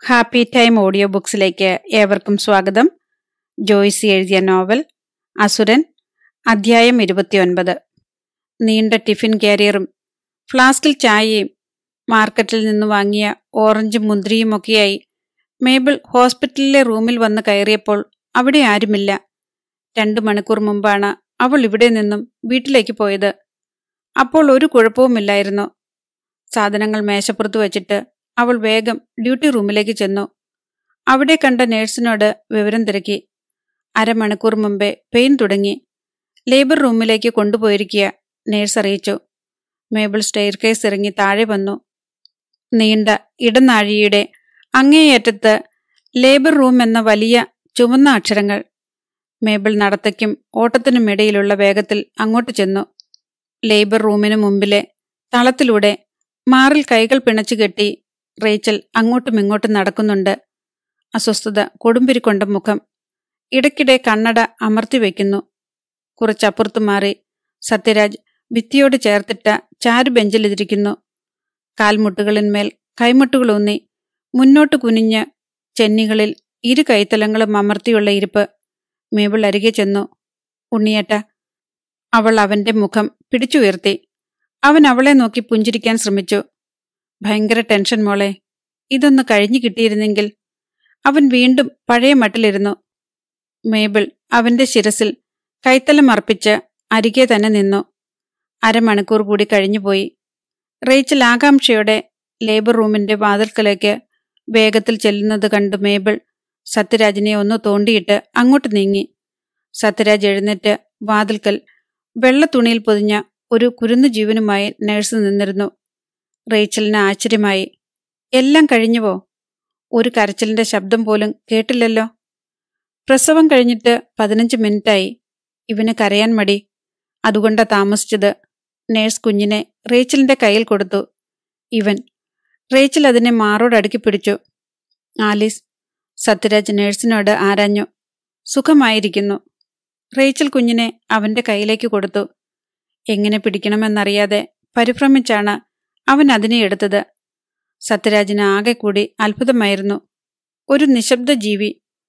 happy time audio ബുക്സിലേക്ക് ഏവർക്കും സ്വാഗതം ജോയ്സി എഴുതിയ നോവൽ അസുരൻ അധ്യായം ഇരുപത്തിയൊൻപത് നീണ്ട ടിഫിൻ കാരിയറും ഫ്ലാസ്കിൽ ചായയും മാർക്കറ്റിൽ നിന്ന് വാങ്ങിയ ഓറഞ്ചും മുന്തിരിയുമൊക്കെയായി മേബിൾ ഹോസ്പിറ്റലിലെ റൂമിൽ വന്ന് കയറിയപ്പോൾ അവിടെ ആരുമില്ല രണ്ടു മണിക്കൂർ മുമ്പാണ് അവൾ ഇവിടെ നിന്നും വീട്ടിലേക്ക് പോയത് അപ്പോൾ ഒരു കുഴപ്പവുമില്ലായിരുന്നു സാധനങ്ങൾ മേശപ്പുറത്ത് വച്ചിട്ട് അവൾ വേഗം ഡ്യൂട്ടി റൂമിലേക്ക് ചെന്നു അവിടെ കണ്ട നേഴ്സിനോട് വിവരം തിരക്കി അരമണിക്കൂർ മുമ്പേ പെയിൻ തുടങ്ങി ലേബർ റൂമിലേക്ക് കൊണ്ടുപോയിരിക്കുക നേഴ്സ് അറിയിച്ചു മേബിൾ സ്റ്റെയർ കേസ് ഇറങ്ങി താഴെ വന്നു നീണ്ട ഇടനാഴിയുടെ അങ്ങേയറ്റത്ത് ലേബർ റൂം എന്ന വലിയ ചുവന്ന അക്ഷരങ്ങൾ മേബിൾ നടത്തയ്ക്കും ഓട്ടത്തിനും ഇടയിലുള്ള വേഗത്തിൽ അങ്ങോട്ട് ചെന്നു ലേബർ റൂമിനു മുമ്പിലെ തളത്തിലൂടെ മാറിൽ കൈകൾ പിണച്ചു കെട്ടി റേച്ചൽ അങ്ങോട്ടും ഇങ്ങോട്ടും നടക്കുന്നുണ്ട് അസ്വസ്ഥത കൊടുമ്പിരിക്കൊണ്ട മുഖം ഇടയ്ക്കിടെ കണ്ണട അമർത്തി വയ്ക്കുന്നു കുറച്ചപ്പുറത്തു മാറി സത്യരാജ് ഭിത്തിയോട് ചേർത്തിട്ട ചാരു ബെഞ്ചിലിരിക്കുന്നു കാൽമുട്ടുകളിന്മേൽ കൈമുട്ടുകളൂന്നി മുന്നോട്ട് കുനിഞ്ഞ് ചെന്നികളിൽ ഇരു കൈത്തലങ്ങളും അമർത്തിയുള്ള ഇരിപ്പ് മേബിൾ അരികെ ചെന്നു ഉണ്ണിയേട്ട അവൾ അവന്റെ മുഖം പിടിച്ചുയർത്തി അവൻ അവളെ നോക്കി പുഞ്ചിരിക്കാൻ ശ്രമിച്ചു ഭയങ്കര ടെൻഷൻ മോളെ ഇതൊന്ന് കഴിഞ്ഞു കിട്ടിയിരുന്നെങ്കിൽ അവൻ വീണ്ടും പഴയ മട്ടിലിരുന്നു മേബിൾ അവന്റെ ശിരസിൽ കൈത്തലം അർപ്പിച്ച് അരികെ തന്നെ നിന്നു അരമണിക്കൂർ കൂടി കഴിഞ്ഞുപോയി റേച്ചൽ ആകാംക്ഷയോടെ ലേബർ റൂമിന്റെ വാതിൽക്കലേക്ക് വേഗത്തിൽ ചെല്ലുന്നത് കണ്ട് മേബിൾ സത്യരാജിനെ ഒന്ന് തോണ്ടിയിട്ട് അങ്ങോട്ട് നീങ്ങി സത്യരാജ് എഴുന്നേറ്റ് വാതിൽക്കൽ വെള്ള തുണിയിൽ പൊതിഞ്ഞ ഒരു കുരുന്നു ജീവനുമായി നഴ്സ് നിന്നിരുന്നു റേച്ചലിന് ആശ്ചര്യമായി എല്ലാം കഴിഞ്ഞുവോ ഒരു കരച്ചിലിന്റെ ശബ്ദം പോലും കേട്ടില്ലല്ലോ പ്രസവം കഴിഞ്ഞിട്ട് പതിനഞ്ച് മിനിറ്റായി ഇവന് കരയാൻ മടി അതുകൊണ്ടാ താമസിച്ചത് നേഴ്സ് കുഞ്ഞിനെ റേച്ചലിന്റെ കയ്യിൽ കൊടുത്തു ഇവൻ റേച്ചൽ അതിനെ മാറോടടുക്കി പിടിച്ചു ആലീസ് സത്യരാജ് നേഴ്സിനോട് ആരാഞ്ഞു സുഖമായിരിക്കുന്നു റേച്ചൽ കുഞ്ഞിനെ അവന്റെ കയ്യിലേക്ക് കൊടുത്തു എങ്ങനെ പിടിക്കണമെന്നറിയാതെ പരിഭ്രമിച്ചാണ് അവൻ അതിനെ എടുത്തത് സത്യരാജിന് ആകെ കൂടി അത്ഭുതമായിരുന്നു ഒരു നിശബ്ദ ജീവി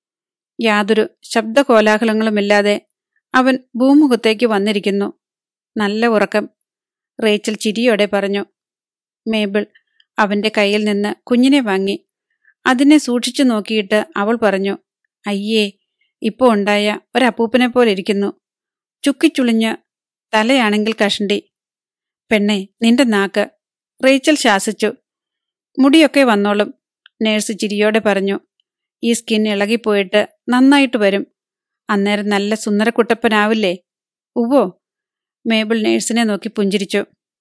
യാതൊരു ശബ്ദകോലാഹലങ്ങളുമില്ലാതെ അവൻ ഭൂമുഖത്തേക്ക് വന്നിരിക്കുന്നു നല്ല ഉറക്കം റേച്ചൽ ചിരിയോടെ പറഞ്ഞു മേബിൾ അവന്റെ കയ്യിൽ നിന്ന് കുഞ്ഞിനെ വാങ്ങി അതിനെ സൂക്ഷിച്ചു നോക്കിയിട്ട് അവൾ പറഞ്ഞു അയ്യേ ഇപ്പോൾ ഉണ്ടായ ഒരപ്പൂപ്പനെ പോലെ ഇരിക്കുന്നു ചുക്കിച്ചുളിഞ്ഞ് തലയാണെങ്കിൽ കഷണ്ടി പെണ്ണെ നിന്റെ നാക്ക് റേച്ചൽ ശാസിച്ചു മുടിയൊക്കെ വന്നോളും നേഴ്സ് ചിരിയോടെ പറഞ്ഞു ഈ സ്കിൻ ഇളകിപ്പോയിട്ട് നന്നായിട്ട് വരും അന്നേരം നല്ല സുന്ദരക്കുട്ടപ്പനാവില്ലേ ഉവ്വോ മേബിൾ നേഴ്സിനെ നോക്കി പുഞ്ചിരിച്ചു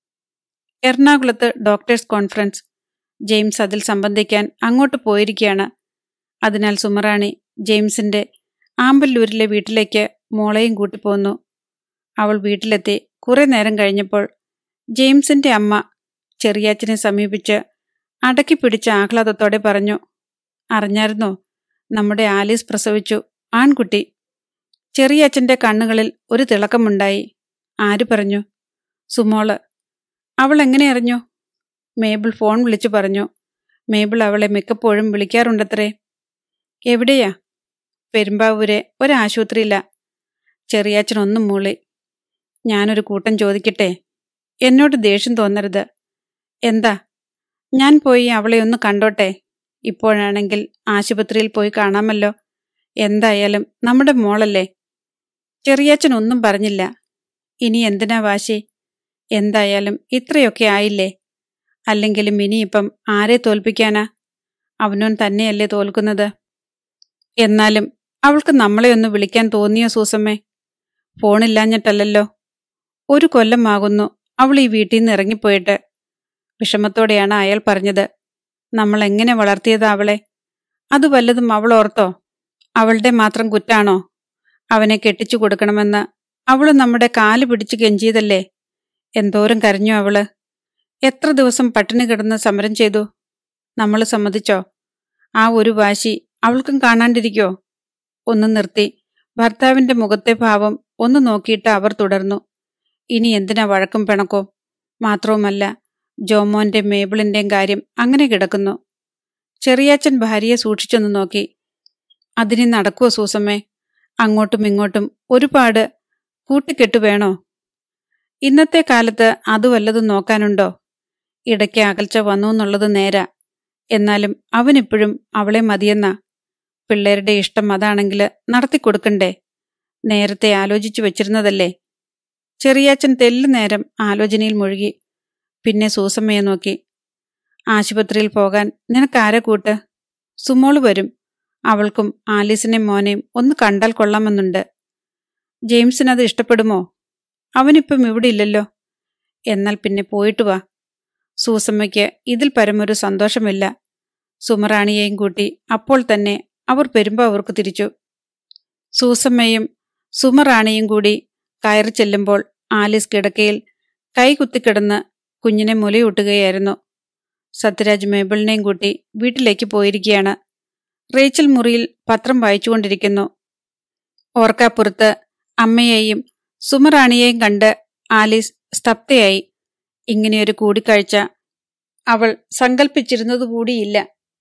എറണാകുളത്ത് ഡോക്ടേഴ്സ് കോൺഫറൻസ് ജെയിംസ് അതിൽ സംബന്ധിക്കാൻ അങ്ങോട്ട് പോയിരിക്കുകയാണ് അതിനാൽ സുമറാണി ജെയിംസിന്റെ ആമ്പല്ലൂരിലെ വീട്ടിലേക്ക് മോളെയും കൂട്ടി പോന്നു അവൾ വീട്ടിലെത്തി കുറെ നേരം കഴിഞ്ഞപ്പോൾ ജെയിംസിന്റെ അമ്മ ചെറിയാച്ചനെ സമീപിച്ച് അടക്കി പിടിച്ച ആഹ്ലാദത്തോടെ പറഞ്ഞു അറിഞ്ഞായിരുന്നോ നമ്മുടെ ആലീസ് പ്രസവിച്ചു ആൺകുട്ടി ചെറിയച്ഛന്റെ കണ്ണുകളിൽ ഒരു തിളക്കമുണ്ടായി ആര് പറഞ്ഞു സുമോള് അവൾ എങ്ങനെ അറിഞ്ഞു മേബിൾ ഫോൺ വിളിച്ചു പറഞ്ഞു മേബിൾ അവളെ മിക്കപ്പോഴും വിളിക്കാറുണ്ടത്രേ എവിടെയാ പെരുമ്പാവൂരെ ഒരാശുപത്രിയില്ല ചെറിയാച്ചൻ ഒന്നും മൂളി ഞാനൊരു കൂട്ടം ചോദിക്കട്ടെ എന്നോട് ദേഷ്യം തോന്നരുത് എന്താ ഞാൻ പോയി അവളെ ഒന്ന് കണ്ടോട്ടെ ഇപ്പോഴാണെങ്കിൽ ആശുപത്രിയിൽ പോയി കാണാമല്ലോ എന്തായാലും നമ്മുടെ മോളല്ലേ ചെറിയാച്ചൻ ഒന്നും പറഞ്ഞില്ല ഇനി എന്തിനാ വാശി എന്തായാലും ഇത്രയൊക്കെ ആയില്ലേ അല്ലെങ്കിലും ഇനിയിപ്പം ആരെ തോൽപ്പിക്കാനാ അവനോൻ തന്നെയല്ലേ തോൽക്കുന്നത് എന്നാലും അവൾക്ക് നമ്മളെ ഒന്ന് വിളിക്കാൻ തോന്നിയോ സൂസമ്മേ ഫോണില്ലാഞ്ഞിട്ടല്ലല്ലോ ഒരു കൊല്ലമാകുന്നു അവൾ ഈ വീട്ടിൽ നിന്ന് ഇറങ്ങിപ്പോയിട്ട് വിഷമത്തോടെയാണ് അയാൾ പറഞ്ഞത് നമ്മൾ എങ്ങനെ വളർത്തിയതാ അവളെ അത് വല്ലതും അവൾ ഓർത്തോ അവളുടെ മാത്രം കുറ്റാണോ അവനെ കെട്ടിച്ചു കൊടുക്കണമെന്ന് അവള് നമ്മുടെ കാല് പിടിച്ച് കെഞ്ചിയതല്ലേ എന്തോരം കരഞ്ഞു അവള് എത്ര ദിവസം പട്ടിണി കിടന്ന് സമരം ചെയ്തു നമ്മൾ സമ്മതിച്ചോ ആ ഒരു വാശി അവൾക്കും കാണാണ്ടിരിക്കോ ഒന്ന് നിർത്തി ഭർത്താവിന്റെ മുഖത്തെ ഭാവം ഒന്ന് നോക്കിയിട്ട് അവർ തുടർന്നു ഇനി എന്തിനാ വഴക്കും പിണക്കോ മാത്രവുമല്ല ജോമോന്റെ മേബിളിന്റെയും കാര്യം അങ്ങനെ കിടക്കുന്നു ചെറിയാച്ചൻ ഭാര്യയെ സൂക്ഷിച്ചൊന്ന് നോക്കി അതിനി നടക്കുവോ സൂസമ്മേ അങ്ങോട്ടും ഇങ്ങോട്ടും ഒരുപാട് കൂട്ടിക്കെട്ട് വേണോ ഇന്നത്തെ കാലത്ത് അത് വല്ലതും നോക്കാനുണ്ടോ ഇടയ്ക്ക് അകൽച്ച വന്നു എന്നുള്ളത് നേരാ എന്നാലും അവനിപ്പോഴും അവളെ മതിയെന്നാ പിള്ളേരുടെ ഇഷ്ടം അതാണെങ്കിൽ നടത്തിക്കൊടുക്കണ്ടേ നേരത്തെ ആലോചിച്ചു വെച്ചിരുന്നതല്ലേ ചെറിയാച്ചൻ തെല്ലു നേരം ആലോചനയിൽ മുഴുകി പിന്നെ സൂസമ്മയെ നോക്കി ആശുപത്രിയിൽ പോകാൻ നിനക്കാരെ കൂട്ട് സുമോള് വരും അവൾക്കും ആലീസിനെയും മോനെയും ഒന്ന് കണ്ടാൽ കൊള്ളാമെന്നുണ്ട് ജെയിംസിനത് ഇഷ്ടപ്പെടുമോ അവനിപ്പം ഇവിടെ ഇല്ലല്ലോ എന്നാൽ പിന്നെ പോയിട്ട് വാ സൂസമ്മയ്ക്ക് ഇതിൽ പരമൊരു സന്തോഷമില്ല സുമറാണിയെയും കൂട്ടി അപ്പോൾ തന്നെ അവർ പെരുമ്പാവൂർക്ക് തിരിച്ചു സൂസമ്മയും സുമറാണിയും കൂടി കയറി ചെല്ലുമ്പോൾ ആലീസ് കിടക്കയിൽ കൈ കുത്തിക്കിടന്ന് കുഞ്ഞിനെ മുലയൂട്ടുകയായിരുന്നു സത്യരാജ് മേബിളിനെയും കൂട്ടി വീട്ടിലേക്ക് പോയിരിക്കുകയാണ് റേച്ചൽ മുറിയിൽ പത്രം വായിച്ചുകൊണ്ടിരിക്കുന്നു ഓർക്കാപ്പുറത്ത് അമ്മയെയും സുമറാണിയെയും കണ്ട് ആലീസ് സ്തബ്ധയായി ഇങ്ങനെയൊരു കൂടിക്കാഴ്ച അവൾ സങ്കല്പിച്ചിരുന്നതുകൂടിയില്ല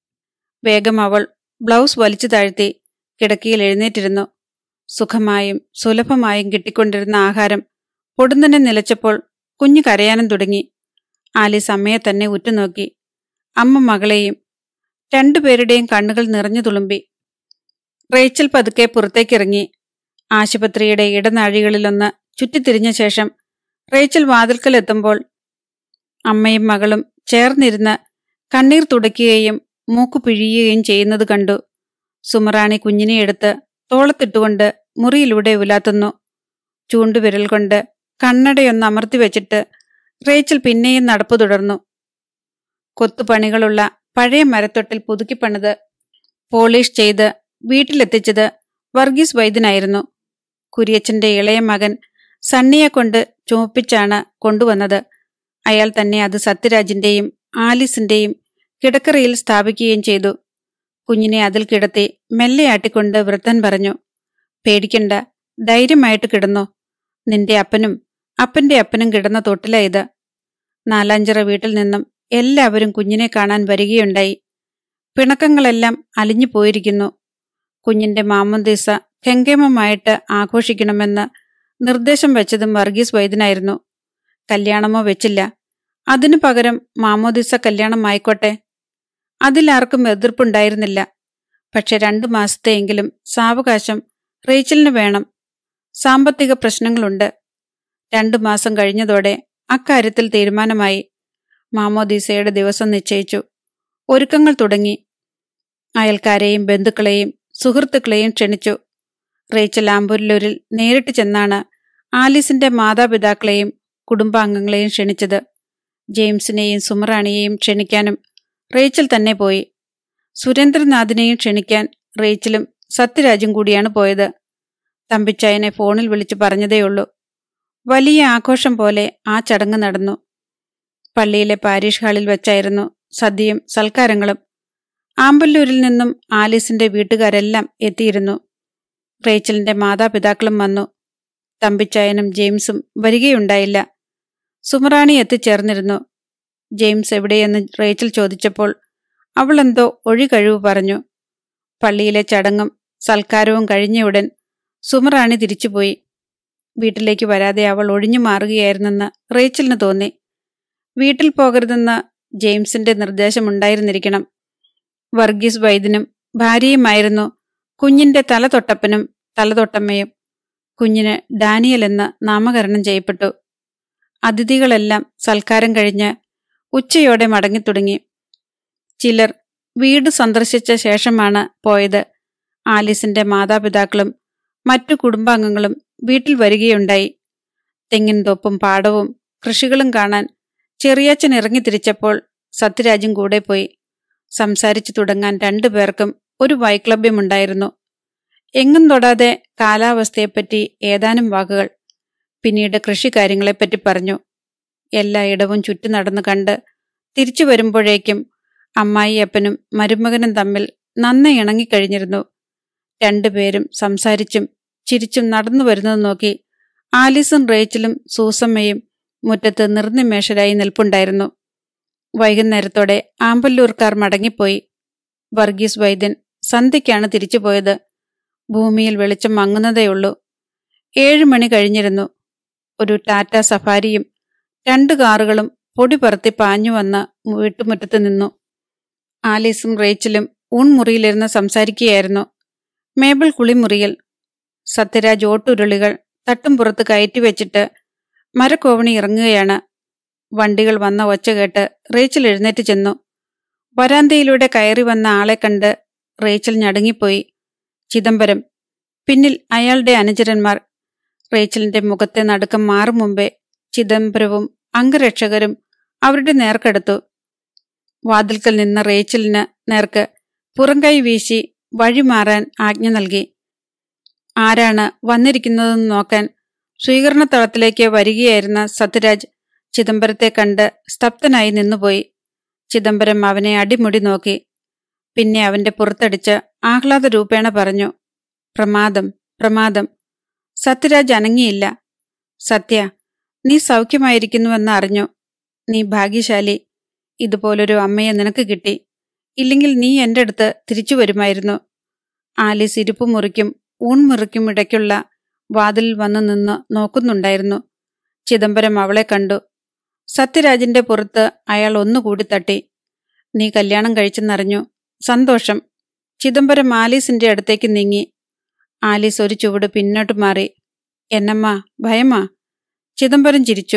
വേഗം അവൾ ബ്ലൗസ് വലിച്ചു താഴ്ത്തി കിടക്കയിൽ എഴുന്നേറ്റിരുന്നു സുഖമായും സുലഭമായും കിട്ടിക്കൊണ്ടിരുന്ന ആഹാരം പൊടുന്നനെ നിലച്ചപ്പോൾ കുഞ്ഞു കരയാനും തുടങ്ങി ആലീസ് അമ്മയെ തന്നെ ഉറ്റുനോക്കി അമ്മ മകളെയും രണ്ടുപേരുടെയും കണ്ണുകൾ നിറഞ്ഞു തുളുമ്പി റേച്ചൽ പതുക്കെ പുറത്തേക്കിറങ്ങി ആശുപത്രിയുടെ ഇടനാഴികളിലൊന്ന് ചുറ്റിത്തിരിഞ്ഞ ശേഷം റേച്ചൽ വാതിൽക്കലെത്തുമ്പോൾ അമ്മയും മകളും ചേർന്നിരുന്ന് കണ്ണീർ തുടയ്ക്കുകയും മൂക്കു പിഴിയുകയും ചെയ്യുന്നത് കണ്ടു സുമറാണി കുഞ്ഞിനെ എടുത്ത് തോളത്തിട്ടുകൊണ്ട് മുറിയിലൂടെ ഉലാത്തുന്നു ചൂണ്ടുവിരൽ കൊണ്ട് കണ്ണടയൊന്ന് അമർത്തി വെച്ചിട്ട് റേച്ചൽ പിന്നെയും നടപ്പു തുടർന്നു കൊത്തുപണികളുള്ള പഴയ മരത്തൊട്ടിൽ പുതുക്കിപ്പണിത് പോളിഷ് ചെയ്ത് വീട്ടിലെത്തിച്ചത് വർഗീസ് വൈദ്യനായിരുന്നു കുര്യച്ചന്റെ ഇളയ മകൻ സണ്ണിയെ കൊണ്ട് ചുമപ്പിച്ചാണ് കൊണ്ടുവന്നത് അയാൾ തന്നെ അത് സത്യരാജിന്റെയും ആലിസിന്റെയും കിടക്കറയിൽ സ്ഥാപിക്കുകയും ചെയ്തു കുഞ്ഞിനെ അതിൽ കിടത്തി മെല്ലെ ആട്ടിക്കൊണ്ട് വൃദ്ധൻ പറഞ്ഞു പേടിക്കണ്ട ധൈര്യമായിട്ട് കിടന്നോ നിന്റെ അപ്പനും അപ്പന്റെ അപ്പനും കിടന്ന തൊട്ടില ഇത് നാലാഞ്ചിറ വീട്ടിൽ നിന്നും എല്ലാവരും കുഞ്ഞിനെ കാണാൻ വരികയുണ്ടായി പിണക്കങ്ങളെല്ലാം അലിഞ്ഞു പോയിരിക്കുന്നു കുഞ്ഞിന്റെ മാമുന്തീസ കെങ്കേമമായിട്ട് ആഘോഷിക്കണമെന്ന് നിർദ്ദേശം വെച്ചതും വർഗീസ് വൈദ്യനായിരുന്നു കല്യാണമോ വെച്ചില്ല അതിനു പകരം മാമോദിസ കല്യാണമായിക്കോട്ടെ അതിലാർക്കും എതിർപ്പുണ്ടായിരുന്നില്ല പക്ഷെ രണ്ടു മാസത്തെയെങ്കിലും സാവകാശം റേച്ചലിന് വേണം സാമ്പത്തിക പ്രശ്നങ്ങളുണ്ട് രണ്ടു മാസം കഴിഞ്ഞതോടെ അക്കാര്യത്തിൽ തീരുമാനമായി മാമോദീസയുടെ ദിവസം നിശ്ചയിച്ചു ഒരുക്കങ്ങൾ തുടങ്ങി അയൽക്കാരെയും ബന്ധുക്കളെയും സുഹൃത്തുക്കളെയും ക്ഷണിച്ചു റേച്ചൽ ആമ്പൂരിലൂരിൽ നേരിട്ട് ചെന്നാണ് ആലീസിന്റെ മാതാപിതാക്കളെയും കുടുംബാംഗങ്ങളെയും ക്ഷണിച്ചത് ജെയിംസിനെയും സുമറാണിയെയും ക്ഷണിക്കാനും റേച്ചൽ തന്നെ പോയി സുരേന്ദ്രനാഥിനെയും ക്ഷണിക്കാൻ റേച്ചലും സത്യരാജും കൂടിയാണ് പോയത് തമ്പിച്ചായനെ ഫോണിൽ വിളിച്ചു പറഞ്ഞതേയുള്ളൂ വലിയ ആഘോഷം പോലെ ആ ചടങ്ങ് നടന്നു പള്ളിയിലെ പാരീഷ് ഹാളിൽ വെച്ചായിരുന്നു സദ്യയും സൽക്കാരങ്ങളും ആമ്പല്ലൂരിൽ നിന്നും ആലീസിന്റെ വീട്ടുകാരെല്ലാം എത്തിയിരുന്നു റേച്ചലിന്റെ മാതാപിതാക്കളും വന്നു തമ്പിച്ചായനും ജെയിംസും വരികയുണ്ടായില്ല സുമറാണി എത്തിച്ചേർന്നിരുന്നു ജെയിംസ് എവിടെയെന്ന് റേച്ചൽ ചോദിച്ചപ്പോൾ അവൾ എന്തോ ഒഴികഴിവ് പറഞ്ഞു പള്ളിയിലെ ചടങ്ങും സൽക്കാരവും കഴിഞ്ഞ ഉടൻ സുമറാണി തിരിച്ചുപോയി വീട്ടിലേക്ക് വരാതെ അവൾ ഒഴിഞ്ഞു മാറുകയായിരുന്നെന്ന് റേച്ചലിന് തോന്നി വീട്ടിൽ പോകരുതെന്ന് ജെയിംസിന്റെ നിർദ്ദേശമുണ്ടായിരുന്നിരിക്കണം വർഗീസ് വൈദ്യനും ഭാര്യയുമായിരുന്നു കുഞ്ഞിന്റെ തലതൊട്ടപ്പനും തലതൊട്ടമ്മയും കുഞ്ഞിന് ഡാനിയൽ എന്ന് നാമകരണം ചെയ്യപ്പെട്ടു അതിഥികളെല്ലാം സൽക്കാരം കഴിഞ്ഞ് ഉച്ചയോടെ മടങ്ങിത്തുടങ്ങി ചിലർ വീട് സന്ദർശിച്ച ശേഷമാണ് പോയത് ആലീസിന്റെ മാതാപിതാക്കളും മറ്റു കുടുംബാംഗങ്ങളും വീട്ടിൽ വരികയുണ്ടായി തെങ്ങിൻ തോപ്പും പാടവും കൃഷികളും കാണാൻ ചെറിയച്ഛൻ ഇറങ്ങിത്തിരിച്ചപ്പോൾ സത്യരാജും കൂടെ പോയി സംസാരിച്ചു തുടങ്ങാൻ രണ്ടു പേർക്കും ഒരു വൈക്ലഭ്യമുണ്ടായിരുന്നു എങ്ങും തൊടാതെ കാലാവസ്ഥയെപ്പറ്റി ഏതാനും വാക്കുകൾ പിന്നീട് കൃഷിക്കാര്യങ്ങളെപ്പറ്റി പറഞ്ഞു എല്ലായിടവും ചുറ്റി നടന്നു കണ്ട് തിരിച്ചു വരുമ്പോഴേക്കും അമ്മായിയപ്പനും മരുമകനും തമ്മിൽ നന്ന ഇണങ്ങിക്കഴിഞ്ഞിരുന്നു രണ്ടുപേരും സംസാരിച്ചും ചിരിച്ചും നടന്നു വരുന്നത് നോക്കി ആലിസും റേച്ചലും സൂസമ്മയും മുറ്റത്ത് നിർനിമേഷരായി നിൽപ്പുണ്ടായിരുന്നു വൈകുന്നേരത്തോടെ ആമ്പല്ലൂർക്കാർ മടങ്ങിപ്പോയി വർഗീസ് വൈദ്യൻ സന്ധ്യയ്ക്കാണ് തിരിച്ചു പോയത് ഭൂമിയിൽ വെളിച്ചം മങ്ങുന്നതേയുള്ളൂ ഏഴ് മണി കഴിഞ്ഞിരുന്നു ഒരു ടാറ്റ സഫാരിയും രണ്ട് കാറുകളും പൊടി പറത്തി പാഞ്ഞു വന്ന് വീട്ടുമുറ്റത്ത് നിന്നു ആലീസും റേച്ചലും ഊൺമുറിയിലിരുന്ന് സംസാരിക്കുകയായിരുന്നു മേബിൾ കുളിമുറിയിൽ സത്യരാജ് ഓട്ടുരുളികൾ തട്ടും പുറത്ത് കയറ്റി വെച്ചിട്ട് മരക്കോവണി ഇറങ്ങുകയാണ് വണ്ടികൾ വന്ന ഒച്ച കേട്ട് റേച്ചൽ എഴുന്നേറ്റ് ചെന്നു വരാന്തയിലൂടെ കയറി വന്ന ആളെ കണ്ട് റേച്ചൽ ഞടുങ്ങിപ്പോയി ചിദംബരം പിന്നിൽ അയാളുടെ അനുചരന്മാർ റേച്ചലിന്റെ മുഖത്തെ നടുക്കം മാറും മുമ്പേ ചിദംബരവും അംഗരക്ഷകരും അവരുടെ നേർക്കെടുത്തു വാതിൽക്കൽ നിന്ന റേച്ചലിന് നേർക്ക് പുറംകൈ വീശി വഴിമാറാൻ ആജ്ഞ നൽകി ആരാണ് വന്നിരിക്കുന്നതെന്ന് നോക്കാൻ സ്വീകരണ തളത്തിലേക്ക് വരികയായിരുന്ന സത്യരാജ് ചിദംബരത്തെ കണ്ട് സ്തബ്ധനായി നിന്നുപോയി ചിദംബരം അവനെ അടിമുടി നോക്കി പിന്നെ അവന്റെ പുറത്തടിച്ച് ആഹ്ലാദ രൂപേണ പറഞ്ഞു പ്രമാദം പ്രമാദം സത്യരാജ് അനങ്ങിയില്ല സത്യ നീ സൗഖ്യമായിരിക്കുന്നുവെന്ന് അറിഞ്ഞു നീ ഭാഗ്യശാലി ഇതുപോലൊരു അമ്മയെ നിനക്ക് കിട്ടി ഇല്ലെങ്കിൽ നീ എൻ്റെ അടുത്ത് തിരിച്ചു വരുമായിരുന്നു ആലീസ് ഇരിപ്പു മുറിക്കും ഊൺമുറിക്കും ഇടയ്ക്കുള്ള വാതിലിൽ വന്നു നിന്ന് നോക്കുന്നുണ്ടായിരുന്നു ചിദംബരം അവളെ കണ്ടു സത്യരാജിന്റെ പുറത്ത് അയാൾ ഒന്നുകൂടി തട്ടി നീ കല്യാണം കഴിച്ചെന്നറിഞ്ഞു സന്തോഷം ചിദംബരം ആലീസിന്റെ അടുത്തേക്ക് നീങ്ങി ആലീസ് ഒരു ചുവട് പിന്നോട്ട് മാറി എന്നമ്മ ഭയമാ ചിദംബരം ചിരിച്ചു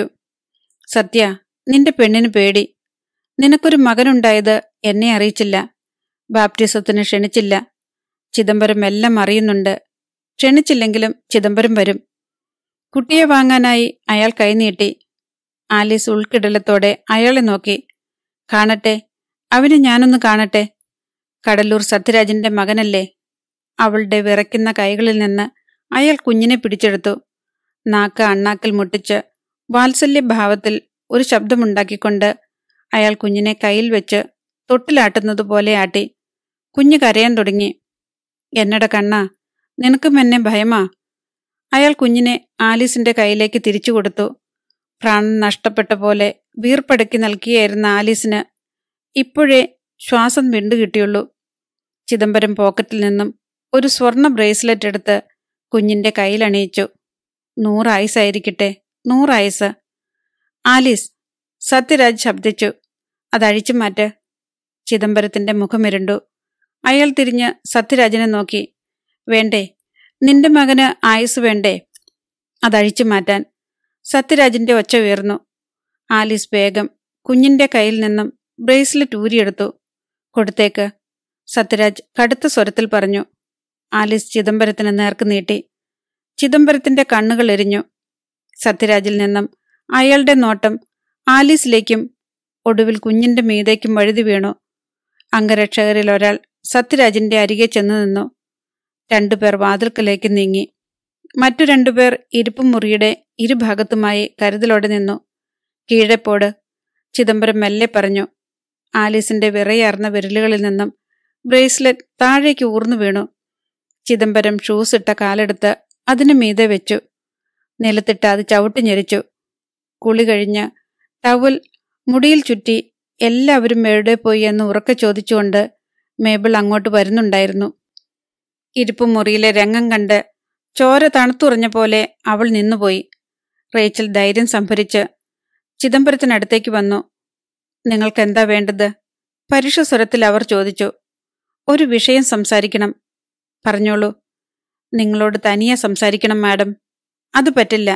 സത്യ നിന്റെ പെണ്ണിന് പേടി നിനക്കൊരു മകനുണ്ടായത് എന്നെ അറിയിച്ചില്ല ബാപ്റ്റിസത്തിന് ക്ഷണിച്ചില്ല ചിദംബരം എല്ലാം അറിയുന്നുണ്ട് ക്ഷണിച്ചില്ലെങ്കിലും ചിദംബരം വരും കുട്ടിയെ വാങ്ങാനായി അയാൾ കൈനീട്ടി ആലീസ് ഉൾക്കിടലത്തോടെ അയാളെ നോക്കി കാണട്ടെ അവനെ ഞാനൊന്ന് കാണട്ടെ കടലൂർ സത്യരാജന്റെ മകനല്ലേ അവളുടെ വിറയ്ക്കുന്ന കൈകളിൽ നിന്ന് അയാൾ കുഞ്ഞിനെ പിടിച്ചെടുത്തു നാക്ക് അണ്ണാക്കിൽ മുട്ടിച്ച് വാത്സല്യഭാവത്തിൽ ഒരു ശബ്ദമുണ്ടാക്കിക്കൊണ്ട് അയാൾ കുഞ്ഞിനെ കയ്യിൽ വെച്ച് തൊട്ടിലാട്ടുന്നതുപോലെ ആട്ടി കുഞ്ഞ് കരയാൻ തുടങ്ങി എന്നട കണ്ണ നിനക്കും എന്നെ ഭയമാ അയാൾ കുഞ്ഞിനെ ആലീസിന്റെ കയ്യിലേക്ക് തിരിച്ചു കൊടുത്തു പ്രാണൻ നഷ്ടപ്പെട്ട പോലെ വീർപ്പടക്കി നൽകിയായിരുന്ന ആലീസിന് ഇപ്പോഴേ ശ്വാസം വിണ്ടുകിട്ടിയുള്ളൂ ചിദംബരം പോക്കറ്റിൽ നിന്നും ഒരു സ്വർണ്ണ ബ്രേസ്ലെറ്റ് എടുത്ത് കുഞ്ഞിന്റെ കയ്യിലണിയിച്ചു നൂറായുസായിരിക്കട്ടെ നൂറായുസ് ആലീസ് സത്യരാജ് ശബ്ദിച്ചു അതഴിച്ചു മാറ്റ് ചിദംബരത്തിന്റെ മുഖമിരുണ്ടു അയാൾ തിരിഞ്ഞ് സത്യരാജിനെ നോക്കി വേണ്ടേ നിന്റെ മകന് ആയുസ് വേണ്ടേ അതഴിച്ചു മാറ്റാൻ സത്യരാജിന്റെ ഒച്ച ഉയർന്നു ആലീസ് വേഗം കുഞ്ഞിന്റെ കയ്യിൽ നിന്നും ബ്രേസ്ലെറ്റ് ഊരിയെടുത്തു കൊടുത്തേക്ക് സത്യരാജ് കടുത്ത സ്വരത്തിൽ പറഞ്ഞു ആലീസ് ചിദംബരത്തിന് നേർക്ക് നീട്ടി ചിദംബരത്തിന്റെ കണ്ണുകൾ എരിഞ്ഞു സത്യരാജിൽ നിന്നും അയാളുടെ നോട്ടം ആലീസിലേക്കും ഒടുവിൽ കുഞ്ഞിന്റെ മീതേക്കും വഴുതി വീണു അംഗരക്ഷകരിൽ ഒരാൾ സത്യരാജിന്റെ അരികെ ചെന്നു നിന്നു രണ്ടുപേർ വാതിൽക്കലേക്ക് നീങ്ങി മറ്റു രണ്ടുപേർ ഇരിപ്പും മുറിയുടെ ഇരുഭാഗത്തുമായി കരുതലോടെ നിന്നു കീഴെപ്പോട് ചിദംബരം മെല്ലെ പറഞ്ഞു ആലീസിന്റെ വിറയാർന്ന വിരലുകളിൽ നിന്നും ബ്രേസ്ലെറ്റ് താഴേക്ക് ഊർന്നു വീണു ചിദംബരം ഷൂസ് ഇട്ട കാലെടുത്ത് അതിനു മീതെ വെച്ചു നിലത്തിട്ട് അത് ചവിട്ടി ഞെരിച്ചു കുളി കഴിഞ്ഞ് ടവൽ മുടിയിൽ ചുറ്റി എല്ലാവരും എവിടെ പോയി എന്ന് ഉറക്കെ ചോദിച്ചുകൊണ്ട് മേബിൾ അങ്ങോട്ട് വരുന്നുണ്ടായിരുന്നു ഇരിപ്പു മുറിയിലെ രംഗം കണ്ട് ചോര തണുത്തുറഞ്ഞ പോലെ അവൾ നിന്നുപോയി റേച്ചൽ ധൈര്യം സംഭരിച്ച് ചിദംബരത്തിനടുത്തേക്ക് വന്നു നിങ്ങൾക്ക് എന്താ വേണ്ടത് പരുഷ സ്വരത്തിൽ അവർ ചോദിച്ചു ഒരു വിഷയം സംസാരിക്കണം പറഞ്ഞോളൂ നിങ്ങളോട് തനിയെ സംസാരിക്കണം മാഡം അത് പറ്റില്ല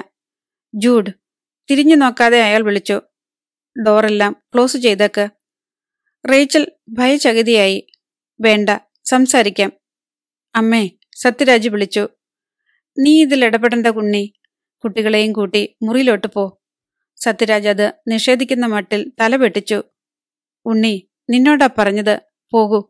ജൂഡ് തിരിഞ്ഞു നോക്കാതെ അയാൾ വിളിച്ചു ഡോറെല്ലാം ക്ലോസ് ചെയ്തേക്ക് റേച്ചൽ ഭയചകിതിയായി വേണ്ട സംസാരിക്കാം അമ്മേ സത്യരാജ് വിളിച്ചു നീ ഇതിൽ ഇടപെടേണ്ട കുണ്ണി കുട്ടികളെയും കൂട്ടി മുറിയിലോട്ട് പോ സത്യരാജ് അത് നിഷേധിക്കുന്ന മട്ടിൽ തല വെട്ടിച്ചു ഉണ്ണി നിന്നോടാ പറഞ്ഞത് പോകൂ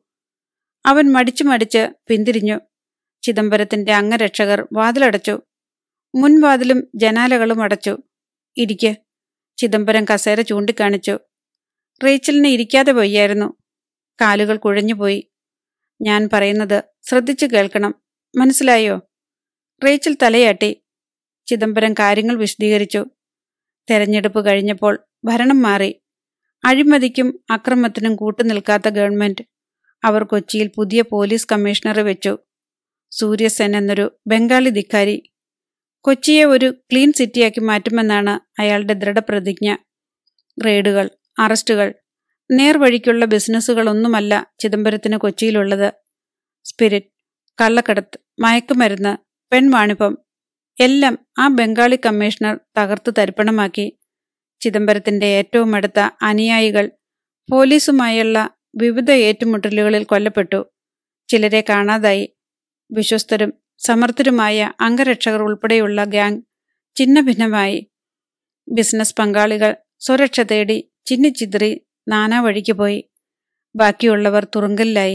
അവൻ മടിച്ചു മടിച്ച് പിന്തിരിഞ്ഞു ചിദംബരത്തിന്റെ അംഗരക്ഷകർ വാതിലടച്ചു മുൻവാതിലും ജനാലകളും അടച്ചു ഇരിക്ക് ചിദംബരം കസേര ചൂണ്ടിക്കാണിച്ചു റേച്ചലിന് ഇരിക്കാതെ വയ്യായിരുന്നു കാലുകൾ കുഴഞ്ഞുപോയി ഞാൻ പറയുന്നത് ശ്രദ്ധിച്ചു കേൾക്കണം മനസ്സിലായോ റേച്ചൽ തലയാട്ടി ചിദംബരം കാര്യങ്ങൾ വിശദീകരിച്ചു തെരഞ്ഞെടുപ്പ് കഴിഞ്ഞപ്പോൾ ഭരണം മാറി അഴിമതിക്കും അക്രമത്തിനും കൂട്ടുനിൽക്കാത്ത ഗവൺമെന്റ് അവർ കൊച്ചിയിൽ പുതിയ പോലീസ് കമ്മീഷണറെ വെച്ചു സൂര്യസെൻ എന്നൊരു ബംഗാളി ധിക്കാരി കൊച്ചിയെ ഒരു ക്ലീൻ സിറ്റിയാക്കി മാറ്റുമെന്നാണ് അയാളുടെ ദൃഢപ്രതിജ്ഞ റെയ്ഡുകൾ അറസ്റ്റുകൾ നേർവഴിക്കുള്ള ബിസിനസ്സുകളൊന്നുമല്ല ചിദംബരത്തിന് കൊച്ചിയിലുള്ളത് സ്പിരിറ്റ് കള്ളക്കടത്ത് മയക്കുമരുന്ന് പെൺവാണിഭം എല്ലാം ആ ബംഗാളി കമ്മീഷണർ തകർത്തു തരിപ്പണമാക്കി ചിദംബരത്തിന്റെ ഏറ്റവും അടുത്ത അനുയായികൾ പോലീസുമായുള്ള വിവിധ ഏറ്റുമുട്ടലുകളിൽ കൊല്ലപ്പെട്ടു ചിലരെ കാണാതായി വിശ്വസ്തരും സമർത്ഥരുമായ അംഗരക്ഷകർ ഉൾപ്പെടെയുള്ള ഗ്യാങ് ഛിന്നഭിന്നമായി ബിസിനസ് പങ്കാളികൾ സ്വരക്ഷ തേടി ചിന്നിച്ചിതറി നാനാ വഴിക്ക് പോയി ബാക്കിയുള്ളവർ തുറുങ്കലിലായി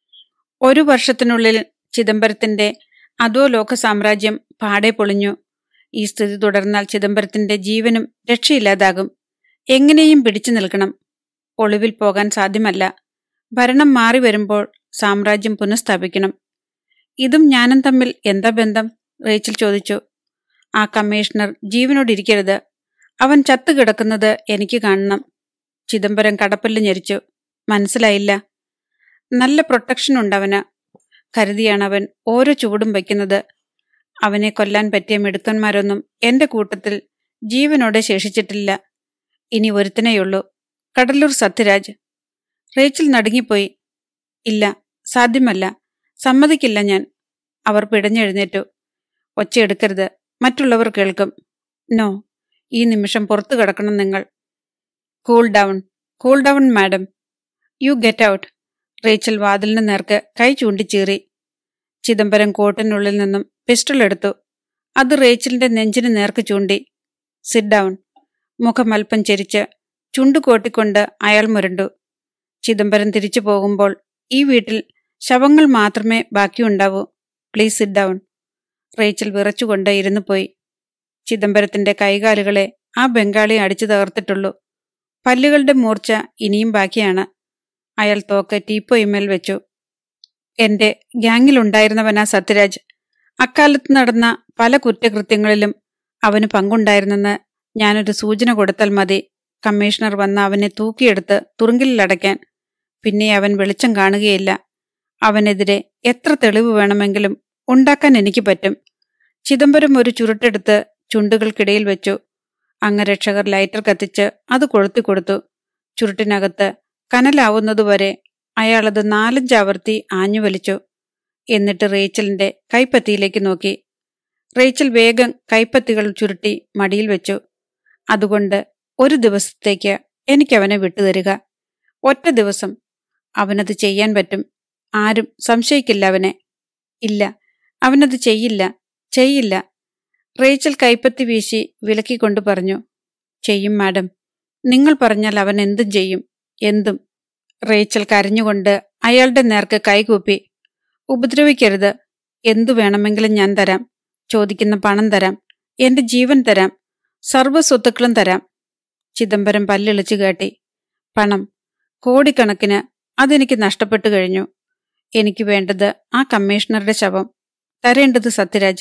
ഒരു വർഷത്തിനുള്ളിൽ ചിദംബരത്തിന്റെ അധോലോക സാമ്രാജ്യം പാടെ പൊളിഞ്ഞു ഈ സ്ഥിതി തുടർന്നാൽ ചിദംബരത്തിന്റെ ജീവനും രക്ഷയില്ലാതാകും എങ്ങനെയും പിടിച്ചു നിൽക്കണം ഒളിവിൽ പോകാൻ സാധ്യമല്ല ഭരണം മാറി വരുമ്പോൾ സാമ്രാജ്യം പുനഃസ്ഥാപിക്കണം ഇതും ഞാനും തമ്മിൽ എന്താ ബന്ധം റേച്ചിൽ ചോദിച്ചു ആ കമ്മീഷണർ ജീവനോടിരിക്കരുത് അവൻ ചത്തുകിടക്കുന്നത് എനിക്ക് കാണണം ചിദംബരം കടപ്പല്ല് ഞെരിച്ചു മനസ്സിലായില്ല നല്ല പ്രൊട്ടക്ഷൻ ഉണ്ടവന് കരുതിയാണ് അവൻ ഓരോ ചുവടും വയ്ക്കുന്നത് അവനെ കൊല്ലാൻ പറ്റിയ മിടുക്കന്മാരൊന്നും എന്റെ കൂട്ടത്തിൽ ജീവനോടെ ശേഷിച്ചിട്ടില്ല ഇനി ഒരുത്തനെയുള്ളൂ കടലൂർ സത്യരാജ് റേച്ചിൽ നടുങ്ങിപ്പോയി ഇല്ല സാധ്യമല്ല സമ്മതിക്കില്ല ഞാൻ അവർ പിടഞ്ഞെഴുന്നേറ്റു ഒച്ചയെടുക്കരുത് മറ്റുള്ളവർ കേൾക്കും നോ ഈ നിമിഷം പുറത്തു കിടക്കണം നിങ്ങൾ cool down cool down madam you get out Rachel വാതിലിന് നേർക്ക് കൈ ചൂണ്ടിച്ചീറി ചിദംബരം കോട്ടിനുള്ളിൽ നിന്നും പിസ്റ്റൾ എടുത്തു അത് റേച്ചലിന്റെ നെഞ്ചിന് നേർക്ക് ചൂണ്ടി സിറ്റ് ഡൗൺ മുഖം അല്പം ചെരിച്ച് ചുണ്ടു കോട്ടിക്കൊണ്ട് അയാൾ മുരണ്ടു ചിദംബരം തിരിച്ചു പോകുമ്പോൾ ഈ വീട്ടിൽ ശവങ്ങൾ മാത്രമേ ബാക്കിയുണ്ടാവൂ പ്ലീസ് സിറ്റ് ഡൗൺ റേച്ചൽ വിറച്ചുകൊണ്ട് ഇരുന്നു പോയി ചിദംബരത്തിന്റെ കൈകാലുകളെ ആ ബംഗാളി അടിച്ചു തകർത്തിട്ടുള്ളൂ പല്ലുകളുടെ മൂർച്ച ഇനിയും ബാക്കിയാണ് അയാൾ തോക്ക് ടീപ്പോയിമേൽ വെച്ചു എന്റെ ഗ്യാങ്ങിലുണ്ടായിരുന്നവനാ സത്യരാജ് അക്കാലത്ത് നടന്ന പല കുറ്റകൃത്യങ്ങളിലും അവന് പങ്കുണ്ടായിരുന്നെന്ന് ഞാനൊരു സൂചന കൊടുത്താൽ മതി കമ്മീഷണർ വന്ന് അവനെ തൂക്കിയെടുത്ത് തുറുങ്കിലടയ്ക്കാൻ പിന്നെ അവൻ വെളിച്ചം കാണുകയില്ല അവനെതിരെ എത്ര തെളിവ് വേണമെങ്കിലും ഉണ്ടാക്കാൻ എനിക്ക് പറ്റും ചിദംബരം ഒരു ചുരുട്ടെടുത്ത് ചുണ്ടുകൾക്കിടയിൽ വെച്ചു അംഗരക്ഷകർ ലൈറ്റർ കത്തിച്ച് അത് കൊളുത്തി കൊടുത്തു ചുരുട്ടിനകത്ത് കനലാവുന്നതുവരെ അയാളത് നാലഞ്ചാവർത്തി ആഞ്ഞു വലിച്ചു എന്നിട്ട് റേച്ചലിന്റെ കൈപ്പത്തിയിലേക്ക് നോക്കി റേച്ചൽ വേഗം കൈപ്പത്തികൾ ചുരുട്ടി മടിയിൽ വെച്ചു അതുകൊണ്ട് ഒരു ദിവസത്തേക്ക് എനിക്കവനെ വിട്ടുതരിക ഒറ്റ ദിവസം അവനത് ചെയ്യാൻ പറ്റും ആരും സംശയിക്കില്ല അവനെ ഇല്ല അവനത് ചെയ്യില്ല ചെയ്യില്ല റേച്ചൽ കൈപ്പത്തി വീശി വിലക്കിക്കൊണ്ട് പറഞ്ഞു ചെയ്യും മാഡം നിങ്ങൾ പറഞ്ഞാൽ അവൻ എന്തും ചെയ്യും എന്തും റേച്ചൽ കരഞ്ഞുകൊണ്ട് അയാളുടെ നേർക്ക് കൈകൂപ്പി ഉപദ്രവിക്കരുത് എന്തു വേണമെങ്കിലും ഞാൻ തരാം ചോദിക്കുന്ന പണം തരാം എന്റെ ജീവൻ തരാം സർവ്വ സ്വത്തുക്കളും തരാം ചിദംബരം പല്ലിളിച്ചു കേട്ടി പണം കോടിക്കണക്കിന് അതെനിക്ക് നഷ്ടപ്പെട്ടു കഴിഞ്ഞു എനിക്ക് വേണ്ടത് ആ കമ്മീഷണറുടെ ശവം തരേണ്ടത് സത്യരാജ്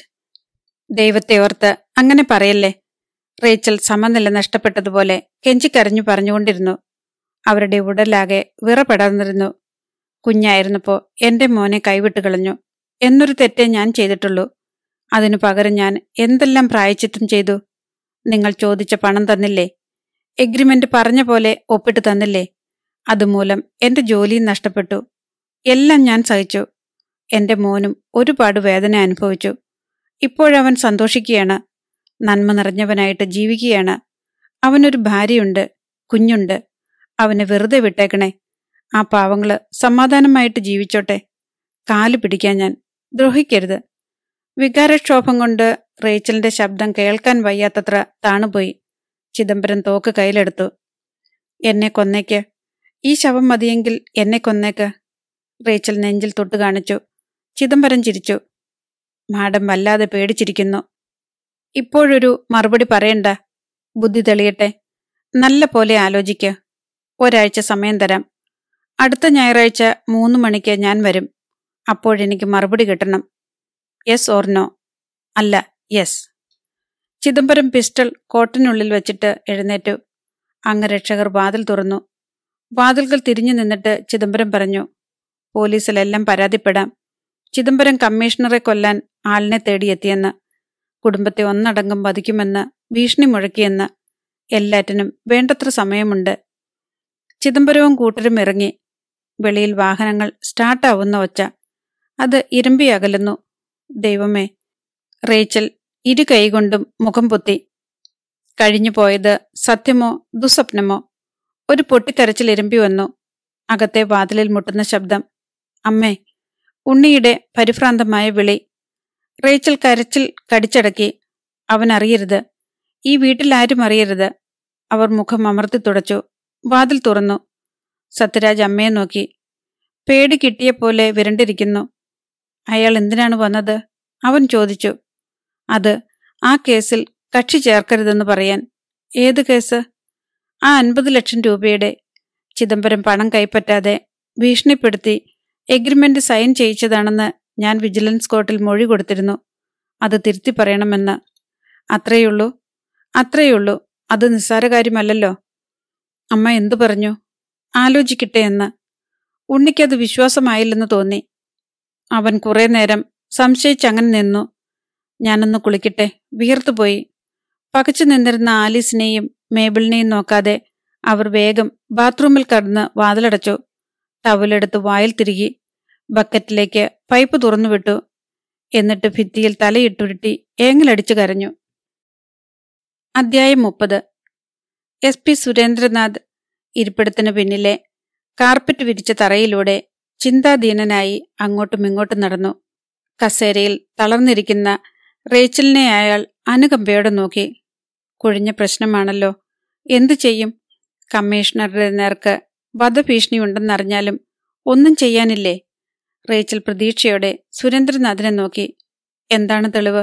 ദൈവത്തെ ഓർത്ത് അങ്ങനെ പറയല്ലേ റേച്ചൽ സമനില നഷ്ടപ്പെട്ടതുപോലെ കെഞ്ചിക്കരഞ്ഞു പറഞ്ഞുകൊണ്ടിരുന്നു അവരുടെ ഉടലാകെ വിറപെടർന്നിരുന്നു കുഞ്ഞായിരുന്നപ്പോ എന്റെ മോനെ കൈവിട്ട് കളഞ്ഞു എന്നൊരു തെറ്റേ ഞാൻ ചെയ്തിട്ടുള്ളൂ അതിനു പകരം ഞാൻ എന്തെല്ലാം പ്രായച്ചിത്തം ചെയ്തു നിങ്ങൾ ചോദിച്ച പണം തന്നില്ലേ എഗ്രിമെന്റ് പറഞ്ഞ പോലെ ഒപ്പിട്ട് തന്നില്ലേ അതുമൂലം എന്റെ ജോലിയും നഷ്ടപ്പെട്ടു എല്ലാം ഞാൻ സഹിച്ചു എന്റെ മോനും ഒരുപാട് വേദന അനുഭവിച്ചു ഇപ്പോഴവൻ സന്തോഷിക്കുകയാണ് നന്മ നിറഞ്ഞവനായിട്ട് ജീവിക്കുകയാണ് അവനൊരു ഭാര്യയുണ്ട് കുഞ്ഞുണ്ട് അവനെ വെറുതെ വിട്ടേക്കണേ ആ പാവങ്ങള് സമാധാനമായിട്ട് ജീവിച്ചോട്ടെ കാല് പിടിക്കാൻ ഞാൻ ദ്രോഹിക്കരുത് വികാരക്ഷോഭം കൊണ്ട് റേച്ചലിന്റെ ശബ്ദം കേൾക്കാൻ വയ്യാത്തത്ര താണുപോയി ചിദംബരം തോക്ക് കയ്യിലെടുത്തു എന്നെ കൊന്നേക്ക് ഈ ശവം മതിയെങ്കിൽ എന്നെ കൊന്നേക്ക് റേച്ചൽ നെഞ്ചിൽ തൊട്ടു കാണിച്ചു ചിദംബരം ചിരിച്ചു മാഡം വല്ലാതെ പേടിച്ചിരിക്കുന്നു ഇപ്പോഴൊരു മറുപടി പറയണ്ട ബുദ്ധി തെളിയട്ടെ നല്ല പോലെ ആലോചിക്ക ഒരാഴ്ച സമയം തരാം അടുത്ത ഞായറാഴ്ച മൂന്ന് മണിക്ക് ഞാൻ വരും അപ്പോഴെനിക്ക് മറുപടി കിട്ടണം യെസ് ഓർ നോ അല്ല യെസ് ചിദംബരം പിസ്റ്റൾ കോട്ടിനുള്ളിൽ വെച്ചിട്ട് എഴുന്നേറ്റു അംഗരക്ഷകർ വാതിൽ തുറന്നു വാതിൽകൾ തിരിഞ്ഞു നിന്നിട്ട് ചിദംബരം പറഞ്ഞു പോലീസിലെല്ലാം പരാതിപ്പെടാം ചിദംബരം കമ്മീഷണറെ കൊല്ലാൻ ആളിനെ തേടിയെത്തിയെന്ന് കുടുംബത്തെ ഒന്നടങ്കം വധിക്കുമെന്ന് ഭീഷണി മുഴക്കിയെന്ന് എല്ലാറ്റിനും വേണ്ടത്ര സമയമുണ്ട് ചിദംബരവും കൂട്ടരും ഇറങ്ങി വെളിയിൽ വാഹനങ്ങൾ സ്റ്റാർട്ടാവുന്ന ഒച്ച അത് ഇരുമ്പി അകലുന്നു ദൈവമേ റേച്ചൽ ഇരു കൈകൊണ്ടും മുഖം പൊത്തി കഴിഞ്ഞു പോയത് സത്യമോ ദുസ്വപ്നമോ ഒരു പൊട്ടിക്കരച്ചിൽ ഇരമ്പി വന്നു അകത്തെ വാതിലിൽ മുട്ടുന്ന ശബ്ദം അമ്മേ ഉണ്ണിയുടെ പരിഭ്രാന്തമായ വിളി റേച്ചൽ കരച്ചിൽ കടിച്ചടക്കി അവൻ അറിയരുത് ഈ വീട്ടിൽ ആരും അറിയരുത് അവർ മുഖം അമർത്തി തുടച്ചു വാതിൽ തുറന്നു സത്യരാജ് അമ്മയെ നോക്കി പേടി കിട്ടിയ പോലെ വിരണ്ടിരിക്കുന്നു അയാൾ എന്തിനാണ് വന്നത് അവൻ ചോദിച്ചു അത് ആ കേസിൽ കക്ഷി ചേർക്കരുതെന്ന് പറയാൻ ഏത് കേസ് ആ അൻപത് ലക്ഷം രൂപയുടെ ചിദംബരം പണം കൈപ്പറ്റാതെ ഭീഷണിപ്പെടുത്തി എഗ്രിമെന്റ് സൈൻ ചെയ്യിച്ചതാണെന്ന് ഞാൻ വിജിലൻസ് കോർട്ടിൽ മൊഴി കൊടുത്തിരുന്നു അത് തിരുത്തി പറയണമെന്ന് അത്രയുള്ളൂ അത്രയുള്ളൂ അത് നിസ്സാര കാര്യമല്ലല്ലോ അമ്മ എന്തു പറഞ്ഞു ആലോചിക്കട്ടെ എന്ന് ഉണ്ണിക്കത് വിശ്വാസമായില്ലെന്ന് തോന്നി അവൻ കുറെ നേരം സംശയിച്ചങ്ങനെ നിന്നു ഞാനൊന്ന് കുളിക്കട്ടെ വീർത്തുപോയി പകച്ചു നിന്നിരുന്ന ആലീസിനെയും മേബിളിനെയും നോക്കാതെ അവർ വേഗം ബാത്റൂമിൽ കടന്ന് വാതിലടച്ചു ടവലെടുത്ത് വായിൽ തിരികി ബക്കറ്റിലേക്ക് പൈപ്പ് തുറന്നുവിട്ടു എന്നിട്ട് ഭിത്തിയിൽ തലയിട്ടുരുട്ടി ഏങ്ങലടിച്ചു കരഞ്ഞു അധ്യായം മുപ്പത് എസ് പി സുരേന്ദ്രനാഥ് ഇരിപ്പിടത്തിന് പിന്നിലെ കാർപ്പറ്റ് വിരിച്ച തറയിലൂടെ ചിന്താധീനനായി അങ്ങോട്ടും ഇങ്ങോട്ടും നടന്നു കസേരയിൽ തളർന്നിരിക്കുന്ന റേച്ചലിനെ അയാൾ അനുകമ്പയോടെ നോക്കി കുഴിഞ്ഞ പ്രശ്നമാണല്ലോ എന്തു ചെയ്യും കമ്മീഷണറുടെ നേർക്ക് വധഭീഷണിയുണ്ടെന്നറിഞ്ഞാലും ഒന്നും ചെയ്യാനില്ലേ റേച്ചൽ പ്രതീക്ഷയോടെ സുരേന്ദ്രനാഥിനെ നോക്കി എന്താണ് തെളിവ്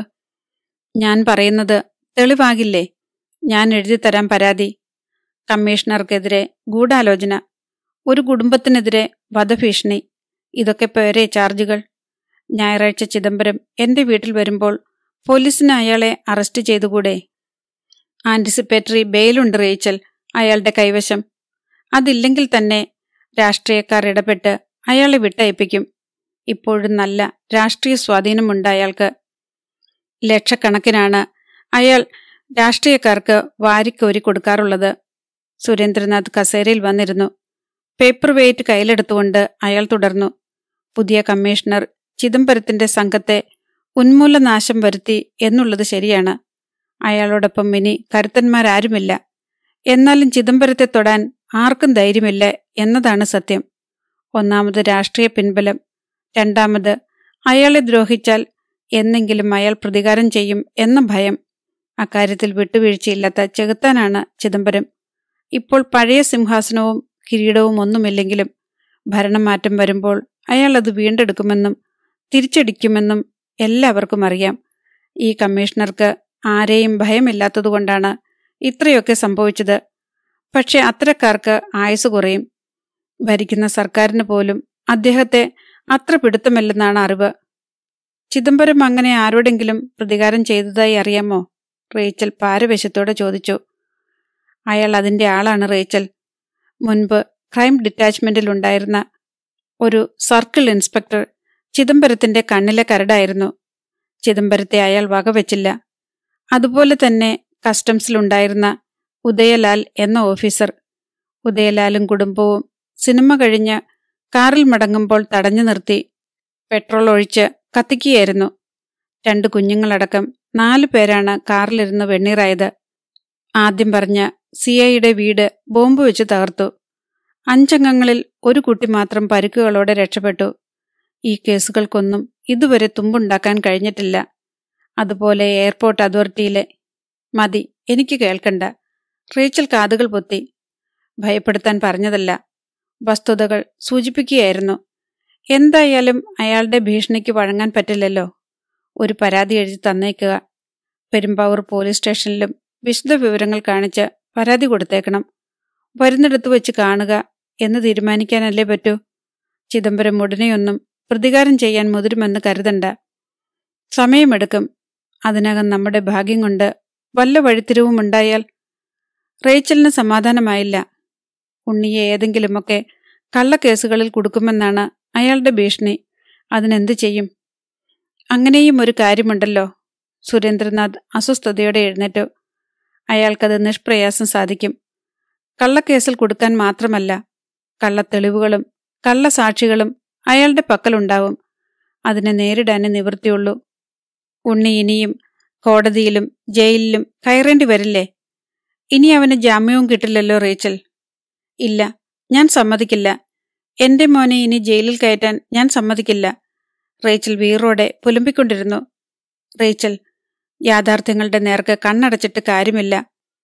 ഞാൻ പറയുന്നത് തെളിവാകില്ലേ ഞാൻ എഴുതി തരാം പരാതി കമ്മീഷണർക്കെതിരെ ഗൂഢാലോചന ഒരു കുടുംബത്തിനെതിരെ വധഭീഷണി ഇതൊക്കെ പേരെ ചാർജുകൾ ഞായറാഴ്ച ചിദംബരം എന്റെ വീട്ടിൽ വരുമ്പോൾ പോലീസിന് അയാളെ അറസ്റ്റ് ചെയ്തുകൂടെ ആന്റിസിപ്പേറ്ററി ബെയിലുണ്ട് റേച്ചൽ അയാളുടെ കൈവശം അതില്ലെങ്കിൽ തന്നെ രാഷ്ട്രീയക്കാർ ഇടപെട്ട് അയാളെ വിട്ടയപ്പിക്കും ഇപ്പോഴും നല്ല രാഷ്ട്രീയ സ്വാധീനമുണ്ട് അയാൾക്ക് ലക്ഷക്കണക്കിനാണ് അയാൾ രാഷ്ട്രീയക്കാർക്ക് വാരിക്കോരി കൊടുക്കാറുള്ളത് സുരേന്ദ്രനാഥ് കസേരയിൽ വന്നിരുന്നു പേപ്പർ വെയിറ്റ് കയ്യിലെടുത്തുകൊണ്ട് അയാൾ തുടർന്നു പുതിയ കമ്മീഷണർ ചിദംബരത്തിന്റെ സംഘത്തെ ഉന്മൂലനാശം വരുത്തി എന്നുള്ളത് ശരിയാണ് അയാളോടൊപ്പം ഇനി കരുത്തന്മാരാരുമില്ല എന്നാലും ചിദംബരത്തെ തൊടാൻ ആർക്കും ധൈര്യമില്ല എന്നതാണ് സത്യം ഒന്നാമത് രാഷ്ട്രീയ പിൻബലം രണ്ടാമത് അയാളെ ദ്രോഹിച്ചാൽ എന്നെങ്കിലും അയാൾ പ്രതികാരം ചെയ്യും എന്ന ഭയം അക്കാര്യത്തിൽ വിട്ടുവീഴ്ചയില്ലാത്ത ചെകുത്താനാണ് ചിദംബരം ഇപ്പോൾ പഴയ സിംഹാസനവും കിരീടവും ഒന്നുമില്ലെങ്കിലും ഭരണമാറ്റം വരുമ്പോൾ അയാൾ അത് വീണ്ടെടുക്കുമെന്നും തിരിച്ചടിക്കുമെന്നും എല്ലാവർക്കും അറിയാം ഈ കമ്മീഷണർക്ക് ആരെയും ഭയമില്ലാത്തതുകൊണ്ടാണ് ഇത്രയൊക്കെ സംഭവിച്ചത് പക്ഷെ അത്തരക്കാർക്ക് ആയുസ് കുറയും ഭരിക്കുന്ന സർക്കാരിന് പോലും അദ്ദേഹത്തെ അത്ര പിടുത്തമില്ലെന്നാണ് അറിവ് ചിദംബരം അങ്ങനെ ആരോടെങ്കിലും പ്രതികാരം ചെയ്തതായി അറിയാമോ റേച്ചൽ പാരവശത്തോടെ ചോദിച്ചു അയാൾ അതിന്റെ ആളാണ് റേച്ചൽ മുൻപ് ക്രൈം ഡിറ്റാച്ച്മെന്റിൽ ഉണ്ടായിരുന്ന ഒരു സർക്കിൾ ഇൻസ്പെക്ടർ ചിദംബരത്തിന്റെ കണ്ണിലെ കരടായിരുന്നു ചിദംബരത്തെ അയാൾ വകവെച്ചില്ല അതുപോലെ തന്നെ കസ്റ്റംസിലുണ്ടായിരുന്ന ഉദയലാൽ എന്ന ഓഫീസർ ഉദയലാലും കുടുംബവും സിനിമ കഴിഞ്ഞ് കാറിൽ മടങ്ങുമ്പോൾ തടഞ്ഞു നിർത്തി പെട്രോൾ ഒഴിച്ച് കത്തിക്കുകയായിരുന്നു രണ്ട് കുഞ്ഞുങ്ങളടക്കം നാലു പേരാണ് കാറിലിരുന്ന് വെണ്ണീറായത് ആദ്യം പറഞ്ഞ സി ഐയുടെ വീട് ബോംബ് വെച്ച് തകർത്തു അഞ്ചംഗങ്ങളിൽ ഒരു കുട്ടി മാത്രം പരുക്കുകളോടെ രക്ഷപ്പെട്ടു ഈ കേസുകൾക്കൊന്നും ഇതുവരെ തുമ്പുണ്ടാക്കാൻ കഴിഞ്ഞിട്ടില്ല അതുപോലെ എയർപോർട്ട് അതോറിറ്റിയിലെ മതി എനിക്ക് കേൾക്കണ്ട റേച്ചൽ കാതുകൾ പൊത്തി ഭയപ്പെടുത്താൻ പറഞ്ഞതല്ല വസ്തുതകൾ സൂചിപ്പിക്കുകയായിരുന്നു എന്തായാലും അയാളുടെ ഭീഷണിക്ക് വഴങ്ങാൻ പറ്റില്ലല്ലോ ഒരു പരാതി എഴുതി തന്നേക്കുക പെരുമ്പാവൂർ പോലീസ് സ്റ്റേഷനിലും വിശദ വിവരങ്ങൾ കാണിച്ച് പരാതി കൊടുത്തേക്കണം വരുന്നിടത്ത് വെച്ച് കാണുക എന്ന് തീരുമാനിക്കാനല്ലേ പറ്റൂ ചിദംബരം ഉടനെയൊന്നും പ്രതികാരം ചെയ്യാൻ മുതിരുമെന്ന് കരുതണ്ട സമയമെടുക്കും അതിനകം നമ്മുടെ ഭാഗ്യം കൊണ്ട് വല്ല വഴിത്തിരിവും ഉണ്ടായാൽ റേച്ചലിന് സമാധാനമായില്ല ഉണ്ണിയെ ഏതെങ്കിലുമൊക്കെ കള്ളക്കേസുകളിൽ കൊടുക്കുമെന്നാണ് അയാളുടെ ഭീഷണി അതിനെന്ത് ചെയ്യും അങ്ങനെയും ഒരു കാര്യമുണ്ടല്ലോ സുരേന്ദ്രനാഥ് അസ്വസ്ഥതയോടെ എഴുന്നേറ്റു അയാൾക്കത് നിഷ്പ്രയാസം സാധിക്കും കള്ളക്കേസിൽ കൊടുക്കാൻ മാത്രമല്ല കള്ളത്തെളിവുകളും കള്ളസാക്ഷികളും അയാളുടെ പക്കലുണ്ടാവും അതിനെ നേരിടാനേ നിവൃത്തിയുള്ളൂ ഉണ്ണി ഇനിയും കോടതിയിലും ജയിലിലും കയറേണ്ടി വരില്ലേ ഇനി അവന് ജാമ്യവും കിട്ടില്ലല്ലോ റേച്ചൽ ഇല്ല ഞാൻ സമ്മതിക്കില്ല എന്റെ മോനെ ഇനി ജയിലിൽ കയറ്റാൻ ഞാൻ സമ്മതിക്കില്ല റേച്ചൽ വീറോടെ പുലമ്പിക്കൊണ്ടിരുന്നു റേച്ചൽ യാഥാർത്ഥ്യങ്ങളുടെ നേർക്ക് കണ്ണടച്ചിട്ട് കാര്യമില്ല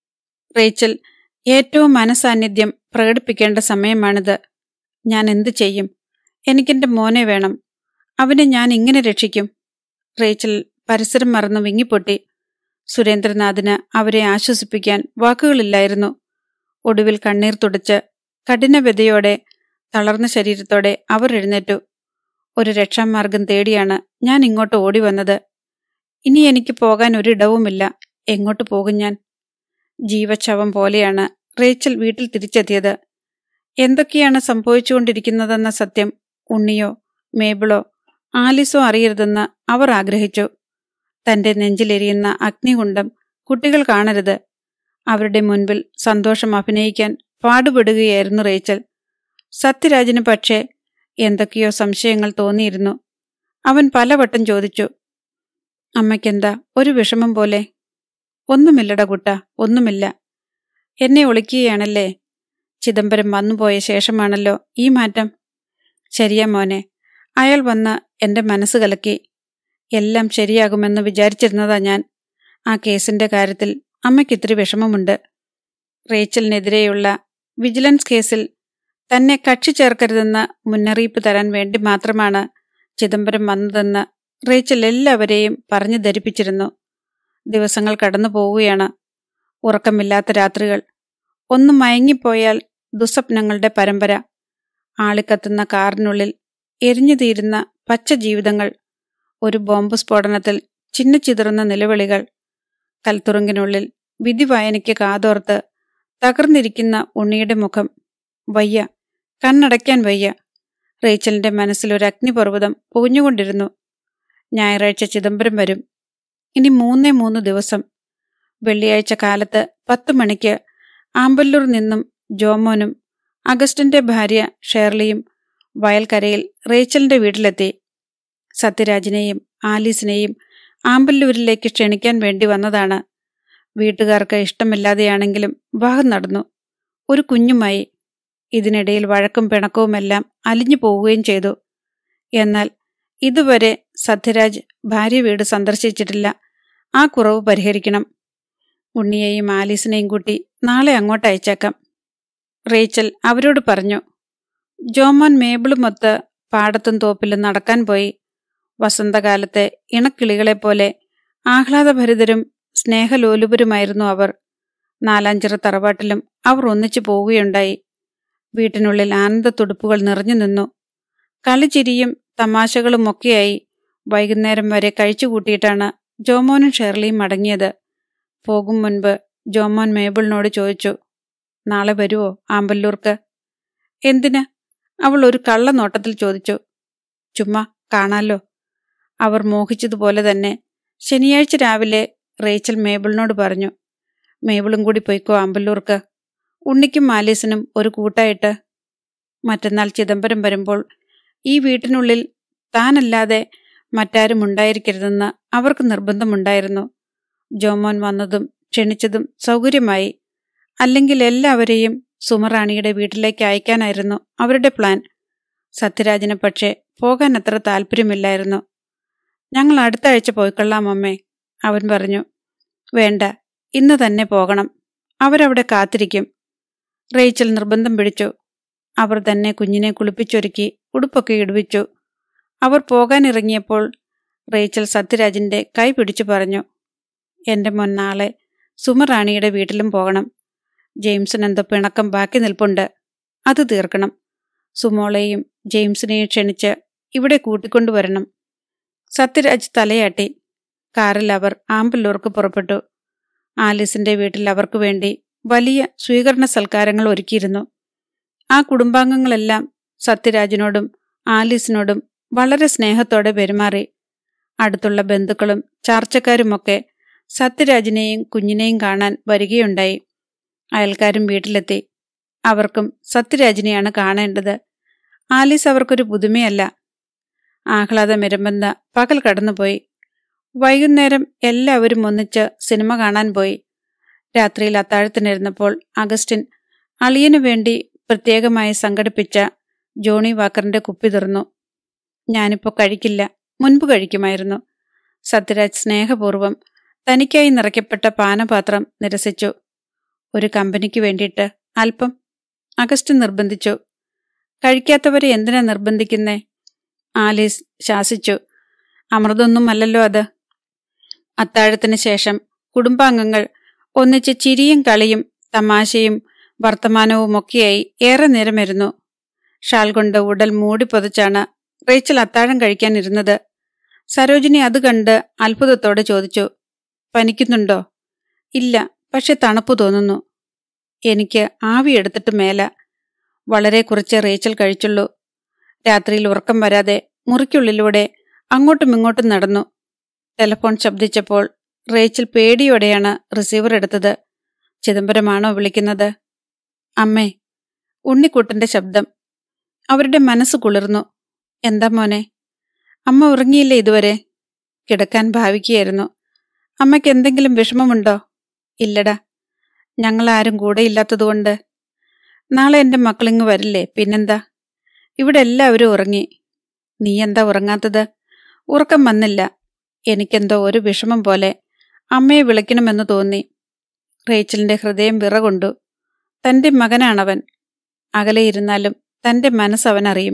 റേച്ചൽ ഏറ്റവും മനസാന്നിധ്യം പ്രകടിപ്പിക്കേണ്ട സമയമാണിത് ഞാൻ എന്തു ചെയ്യും എനിക്കെന്റെ മോനെ വേണം അവനെ ഞാൻ ഇങ്ങനെ രക്ഷിക്കും റേച്ചൽ പരിസരം മറന്നു വിങ്ങിപ്പൊട്ടി സുരേന്ദ്രനാഥിന് അവരെ ആശ്വസിപ്പിക്കാൻ വാക്കുകളില്ലായിരുന്നു ഒടുവിൽ കണ്ണീർ തുടച്ച് കഠിനവ്യതയോടെ തളർന്ന ശരീരത്തോടെ അവർ എഴുന്നേറ്റു ഒരു രക്ഷാമാർഗം തേടിയാണ് ഞാൻ ഇങ്ങോട്ട് ഓടി വന്നത് ഇനി എനിക്ക് പോകാൻ ഒരിടവുമില്ല എങ്ങോട്ട് പോകും ഞാൻ ജീവച്ഛവം പോലെയാണ് റേച്ചൽ വീട്ടിൽ തിരിച്ചെത്തിയത് എന്തൊക്കെയാണ് സംഭവിച്ചുകൊണ്ടിരിക്കുന്നതെന്ന സത്യം ഉണ്ണിയോ മേബിളോ ആലിസോ അറിയരുതെന്ന് അവർ ആഗ്രഹിച്ചു തന്റെ നെഞ്ചിലെരിയുന്ന അഗ്നികുണ്ഡം കുട്ടികൾ കാണരുത് അവരുടെ മുൻപിൽ സന്തോഷം അഭിനയിക്കാൻ പാടുപെടുകയായിരുന്നു റേച്ചൽ സത്യരാജിന് പക്ഷേ എന്തൊക്കെയോ സംശയങ്ങൾ തോന്നിയിരുന്നു അവൻ പലവട്ടം ചോദിച്ചു അമ്മയ്ക്കെന്താ ഒരു വിഷമം പോലെ ഒന്നുമില്ലട കുട്ട ഒന്നുമില്ല എന്നെ ഒളിക്കുകയാണല്ലേ ചിദംബരം വന്നുപോയ ശേഷമാണല്ലോ ഈ മാറ്റം ശരിയാ മോനെ അയാൾ വന്ന് എന്റെ മനസ്സ് കലക്കി എല്ലാം ശരിയാകുമെന്ന് വിചാരിച്ചിരുന്നതാ ഞാൻ ആ കേസിന്റെ കാര്യത്തിൽ അമ്മയ്ക്ക് ഇത്തിരി വിഷമമുണ്ട് റേച്ചലിനെതിരെയുള്ള വിജിലൻസ് കേസിൽ തന്നെ കക്ഷി ചേർക്കരുതെന്ന് മുന്നറിയിപ്പ് തരാൻ വേണ്ടി മാത്രമാണ് ചിദംബരം വന്നതെന്ന് റേച്ചൽ എല്ലാവരെയും പറഞ്ഞു ധരിപ്പിച്ചിരുന്നു ദിവസങ്ങൾ കടന്നു പോവുകയാണ് ഉറക്കമില്ലാത്ത രാത്രികൾ ഒന്ന് മയങ്ങിപ്പോയാൽ ദുസ്വപ്നങ്ങളുടെ പരമ്പര ആളിക്കത്തുന്ന കാറിനുള്ളിൽ എരിഞ്ഞു തീരുന്ന പച്ച ജീവിതങ്ങൾ ഒരു ബോംബ് സ്ഫോടനത്തിൽ ചിന്നിച്ചിതറുന്ന നിലവിളികൾ കൽത്തുറുങ്കിനുള്ളിൽ വിധി വായനയ്ക്ക് കാതോർത്ത് തകർന്നിരിക്കുന്ന ഉണ്ണിയുടെ മുഖം വയ്യ കണ്ണടയ്ക്കാൻ വയ്യ റേച്ചലിന്റെ മനസ്സിൽ ഒരു അഗ്നിപർവ്വതം പുകഞ്ഞുകൊണ്ടിരുന്നു ഞായറാഴ്ച ചിദംബരം വരും ഇനി മൂന്നേ മൂന്ന് ദിവസം വെള്ളിയാഴ്ച കാലത്ത് പത്ത് മണിക്ക് ആമ്പല്ലൂർ നിന്നും ജോമോനും അഗസ്റ്റിന്റെ ഭാര്യ ഷേർലിയും വയൽക്കരയിൽ റേച്ചലിന്റെ വീട്ടിലെത്തി സത്യരാജിനെയും ആലീസിനെയും ആമ്പല്ലൂരിലേക്ക് ക്ഷണിക്കാൻ വേണ്ടി വന്നതാണ് വീട്ടുകാർക്ക് ഇഷ്ടമില്ലാതെയാണെങ്കിലും വിവാഹം നടന്നു ഒരു കുഞ്ഞുമായി ഇതിനിടയിൽ വഴക്കും പിണക്കവുമെല്ലാം അലിഞ്ഞു പോവുകയും ചെയ്തു എന്നാൽ ഇതുവരെ സത്യരാജ് ഭാര്യ വീട് സന്ദർശിച്ചിട്ടില്ല ആ കുറവ് പരിഹരിക്കണം ഉണ്ണിയെയും ആലീസിനെയും കൂട്ടി നാളെ അങ്ങോട്ട് അയച്ചേക്കാം റേച്ചൽ അവരോട് പറഞ്ഞു ജോമോൻ മേബിളുമൊത്ത് പാടത്തും തോപ്പിലും നടക്കാൻ പോയി വസന്തകാലത്തെ ഇണക്കിളികളെപ്പോലെ ആഹ്ലാദഭരിതരും സ്നേഹലോലുപരുമായിരുന്നു അവർ നാലാഞ്ചിറ തറവാട്ടിലും അവർ ഒന്നിച്ചു പോവുകയുണ്ടായി വീട്ടിനുള്ളിൽ ആനന്ദത്തുടുപ്പുകൾ നിറഞ്ഞു നിന്നു കളിച്ചിരിയും തമാശകളുമൊക്കെയായി വൈകുന്നേരം വരെ കഴിച്ചുകൂട്ടിയിട്ടാണ് ജോമോനും ഷെർലിയും മടങ്ങിയത് പോകും മുൻപ് ജോമോൻ മേബിളിനോട് ചോദിച്ചു നാളെ വരുവോ ആമ്പല്ലൂർക്ക് എന്തിന് അവൾ ഒരു കള്ള നോട്ടത്തിൽ ചോദിച്ചു ചുമ്മാ കാണാലോ അവർ മോഹിച്ചതുപോലെ തന്നെ ശനിയാഴ്ച രാവിലെ റേച്ചൽ മേബിളിനോട് പറഞ്ഞു മേബിളും കൂടി പോയിക്കോ ആമ്പല്ലൂർക്ക് ഉണ്ണിക്കും മാലീസിനും ഒരു കൂട്ടായിട്ട് മറ്റന്നാൾ ചിദംബരം വരുമ്പോൾ ഈ വീട്ടിനുള്ളിൽ താനല്ലാതെ മറ്റാരും ഉണ്ടായിരിക്കരുതെന്ന് അവർക്ക് നിർബന്ധമുണ്ടായിരുന്നു ജോമോൻ വന്നതും ക്ഷണിച്ചതും സൗകര്യമായി അല്ലെങ്കിൽ എല്ലാവരെയും സുമറാണിയുടെ വീട്ടിലേക്ക് അയക്കാനായിരുന്നു അവരുടെ പ്ലാൻ സത്യരാജിന് പക്ഷേ പോകാൻ അത്ര താല്പര്യമില്ലായിരുന്നു ഞങ്ങൾ അടുത്ത ആഴ്ച പോയിക്കൊള്ളാം അമ്മേ അവൻ പറഞ്ഞു വേണ്ട ഇന്ന് തന്നെ പോകണം അവരവിടെ കാത്തിരിക്കും റേച്ചൽ നിർബന്ധം പിടിച്ചു അവർ തന്നെ കുഞ്ഞിനെ കുളിപ്പിച്ചൊരുക്കി ഉടുപ്പൊക്കെ ഇടുവിച്ചു അവർ പോകാനിറങ്ങിയപ്പോൾ റേച്ചൽ സത്യരാജിന്റെ കൈ പിടിച്ചു പറഞ്ഞു എന്റെ മോൻ നാളെ സുമറാണിയുടെ വീട്ടിലും പോകണം ജെയിംസിന് എന്തോ പിണക്കം ബാക്കി നിൽപ്പുണ്ട് അത് തീർക്കണം സുമോളെയും ജെയിംസിനെയും ക്ഷണിച്ച് ഇവിടെ കൂട്ടിക്കൊണ്ടുവരണം സത്യരാജ് തലയാട്ടി കാറിൽ അവർ ആമ്പല്ലൂർക്ക് പുറപ്പെട്ടു ആലീസിന്റെ വീട്ടിൽ അവർക്ക് വേണ്ടി വലിയ സ്വീകരണ സൽക്കാരങ്ങൾ ഒരുക്കിയിരുന്നു ആ കുടുംബാംഗങ്ങളെല്ലാം സത്യരാജിനോടും ആലീസിനോടും വളരെ സ്നേഹത്തോടെ പെരുമാറി അടുത്തുള്ള ബന്ധുക്കളും ചാർച്ചക്കാരുമൊക്കെ സത്യരാജിനെയും കുഞ്ഞിനെയും കാണാൻ വരികയുണ്ടായി അയൽക്കാരും വീട്ടിലെത്തി അവർക്കും സത്യരാജിനെയാണ് കാണേണ്ടത് ആലീസ് അവർക്കൊരു പുതുമയല്ല ആഹ്ലാദമിരമ്പെന്ന പകൽ കടന്നുപോയി വൈകുന്നേരം എല്ലാവരും ഒന്നിച്ച് സിനിമ കാണാൻ പോയി രാത്രിയിൽ അത്താഴത്തിനിരുന്നപ്പോൾ അഗസ്റ്റിൻ അളിയനു വേണ്ടി പ്രത്യേകമായി സംഘടിപ്പിച്ച ജോണി വാക്കറിന്റെ കുപ്പി തുറന്നു ഞാനിപ്പോ കഴിക്കില്ല മുൻപ് കഴിക്കുമായിരുന്നു സത്യരാജ് സ്നേഹപൂർവ്വം തനിക്കായി നിറയ്ക്കപ്പെട്ട പാനപാത്രം നിരസിച്ചു ഒരു കമ്പനിക്ക് വേണ്ടിയിട്ട് അല്പം അഗസ്റ്റ് നിർബന്ധിച്ചു കഴിക്കാത്തവരെ എന്തിനാ നിർബന്ധിക്കുന്നേ ആലീസ് ശാസിച്ചു അമൃതൊന്നും അല്ലല്ലോ അത് അത്താഴത്തിന് ശേഷം കുടുംബാംഗങ്ങൾ ഒന്നിച്ച് ചിരിയും കളിയും തമാശയും വർത്തമാനവുമൊക്കെയായി ഏറെ നേരമിരുന്നു ഷാൾ കൊണ്ട് ഉടൽ മൂടി പൊതച്ചാണ് റേച്ചൽ അത്താഴം കഴിക്കാനിരുന്നത് സരോജിനി അത് കണ്ട് അത്ഭുതത്തോടെ ചോദിച്ചു പനിക്കുന്നുണ്ടോ ഇല്ല പക്ഷെ തണുപ്പ് തോന്നുന്നു എനിക്ക് ആവി എടുത്തിട്ട് മേല വളരെ കുറച്ച് റേച്ചൽ കഴിച്ചുള്ളൂ രാത്രിയിൽ ഉറക്കം വരാതെ മുറിക്കുള്ളിലൂടെ അങ്ങോട്ടും ഇങ്ങോട്ടും നടന്നു ടെലഫോൺ ശബ്ദിച്ചപ്പോൾ റേച്ചൽ പേടിയോടെയാണ് റിസീവർ എടുത്തത് ചിദംബരമാണോ വിളിക്കുന്നത് അമ്മേ ഉണ്ണിക്കുട്ടന്റെ ശബ്ദം അവരുടെ മനസ്സ് കുളിർന്നു എന്താ മോനെ അമ്മ ഉറങ്ങിയില്ലേ ഇതുവരെ കിടക്കാൻ ഭാവിക്കുകയായിരുന്നു അമ്മയ്ക്ക് എന്തെങ്കിലും വിഷമമുണ്ടോ ഇല്ലടാ ഞങ്ങളാരും കൂടെയില്ലാത്തതുകൊണ്ട് നാളെ എൻ്റെ മക്കളിങ്ങ് വരില്ലേ പിന്നെന്താ ഇവിടെ എല്ലാവരും ഉറങ്ങി നീ എന്താ ഉറങ്ങാത്തത് ഉറക്കം വന്നില്ല എനിക്കെന്തോ ഒരു വിഷമം പോലെ അമ്മയെ വിളിക്കണമെന്ന് തോന്നി റേച്ചലിന്റെ ഹൃദയം വിറകൊണ്ടു തന്റെ മകനാണവൻ അകലെ ഇരുന്നാലും തന്റെ മനസ്സ് അവനറിയും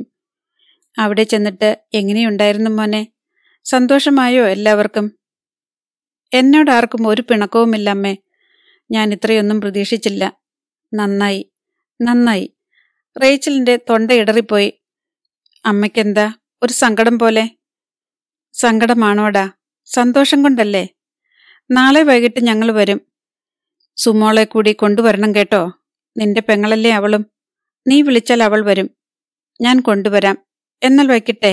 അവിടെ ചെന്നിട്ട് എങ്ങനെയുണ്ടായിരുന്നു മോനെ സന്തോഷമായോ എല്ലാവർക്കും എന്നോട് ആർക്കും ഒരു പിണക്കവുമില്ല അമ്മേ ഞാൻ ഇത്രയൊന്നും പ്രതീക്ഷിച്ചില്ല നന്നായി നന്നായി റേച്ചലിന്റെ തൊണ്ട ഇടറിപ്പോയി അമ്മയ്ക്കെന്താ ഒരു സങ്കടം പോലെ സങ്കടമാണോടാ സന്തോഷം കൊണ്ടല്ലേ നാളെ വൈകിട്ട് ഞങ്ങൾ വരും സുമോളെ കൂടി കൊണ്ടുവരണം കേട്ടോ നിന്റെ പെങ്ങളല്ലേ അവളും നീ വിളിച്ചാൽ അവൾ വരും ഞാൻ കൊണ്ടുവരാം എന്നാൽ വയ്ക്കട്ടെ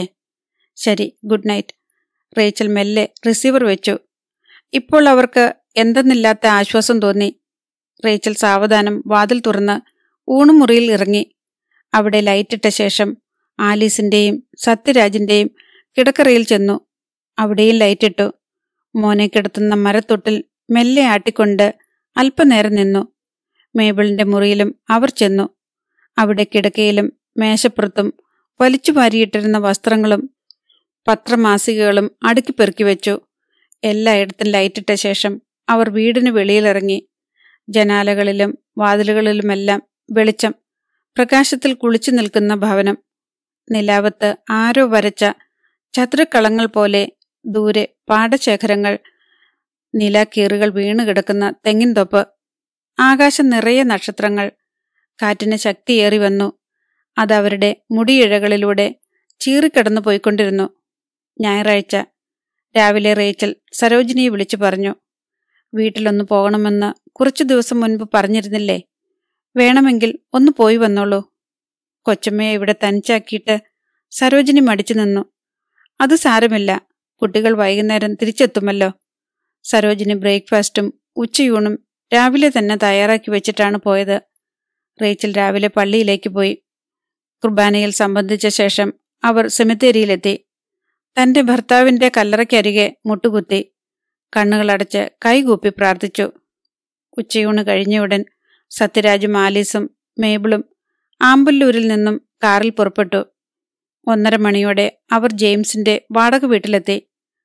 ശരി ഗുഡ് നൈറ്റ് റേച്ചൽ മെല്ലെ റിസീവർ വെച്ചു ഇപ്പോൾ അവർക്ക് എന്തെന്നില്ലാത്ത ആശ്വാസം തോന്നി റേച്ചൽ സാവധാനം വാതിൽ തുറന്ന് ഊണുമുറിയിൽ ഇറങ്ങി അവിടെ ലൈറ്റിട്ട ശേഷം ആലീസിന്റെയും സത്യരാജിന്റെയും കിടക്കറയിൽ ചെന്നു അവിടെയും ലൈറ്റിട്ടു മോനെ കിടത്തുന്ന മരത്തൊട്ടിൽ മെല്ലെ ആട്ടിക്കൊണ്ട് അല്പനേരം നിന്നു മേബിളിന്റെ മുറിയിലും അവർ ചെന്നു അവിടെ കിടക്കയിലും മേശപ്പുറത്തും വലിച്ചു വാരിയിട്ടിരുന്ന വസ്ത്രങ്ങളും പത്രമാസികകളും അടുക്കി പെറുക്കി വെച്ചു എല്ലായിടത്തും ലൈറ്റിട്ട ശേഷം അവർ വീടിന് വെളിയിലിറങ്ങി ജനാലകളിലും വാതിലുകളിലുമെല്ലാം വെളിച്ചം പ്രകാശത്തിൽ കുളിച്ചു നിൽക്കുന്ന ഭവനം നിലാവത്ത് ആരോ വരച്ച ചതുരക്കളങ്ങൾ പോലെ ദൂരെ പാടശേഖരങ്ങൾ നിലാക്കീറുകൾ വീണുകിടക്കുന്ന തെങ്ങിൻ തൊപ്പ് ആകാശം നിറയെ നക്ഷത്രങ്ങൾ കാറ്റിന് ശക്തിയേറി വന്നു അത് അവരുടെ മുടിയിഴകളിലൂടെ ചീറിക്കടന്നു പോയിക്കൊണ്ടിരുന്നു ഞായറാഴ്ച രാവിലെ റേച്ചൽ സരോജിനിയെ വിളിച്ചു പറഞ്ഞു വീട്ടിലൊന്ന് പോകണമെന്ന് കുറച്ചു ദിവസം മുൻപ് പറഞ്ഞിരുന്നില്ലേ വേണമെങ്കിൽ ഒന്ന് പോയി വന്നോളൂ കൊച്ചമ്മയെ ഇവിടെ തനിച്ചാക്കിയിട്ട് സരോജിനി മടിച്ചു നിന്നു അത് സാരമില്ല കുട്ടികൾ വൈകുന്നേരം തിരിച്ചെത്തുമല്ലോ സരോജിനി ബ്രേക്ക്ഫാസ്റ്റും ഉച്ചയൂണും രാവിലെ തന്നെ തയ്യാറാക്കി വെച്ചിട്ടാണ് പോയത് റേച്ചൽ രാവിലെ പള്ളിയിലേക്ക് പോയി കുർബാനയിൽ സംബന്ധിച്ച ശേഷം അവർ സെമിത്തേരിയിലെത്തി തന്റെ ഭർത്താവിന്റെ കല്ലറയ്ക്കരികെ മുട്ടുകുത്തി കണ്ണുകളടച്ച് കൈകൂപ്പി പ്രാർത്ഥിച്ചു ഉച്ചയൂണ് കഴിഞ്ഞയുടൻ സത്യരാജും ആലീസും മേബിളും ആമ്പല്ലൂരിൽ നിന്നും കാറിൽ പുറപ്പെട്ടു ഒന്നര മണിയോടെ അവർ ജെയിംസിന്റെ വാടക വീട്ടിലെത്തി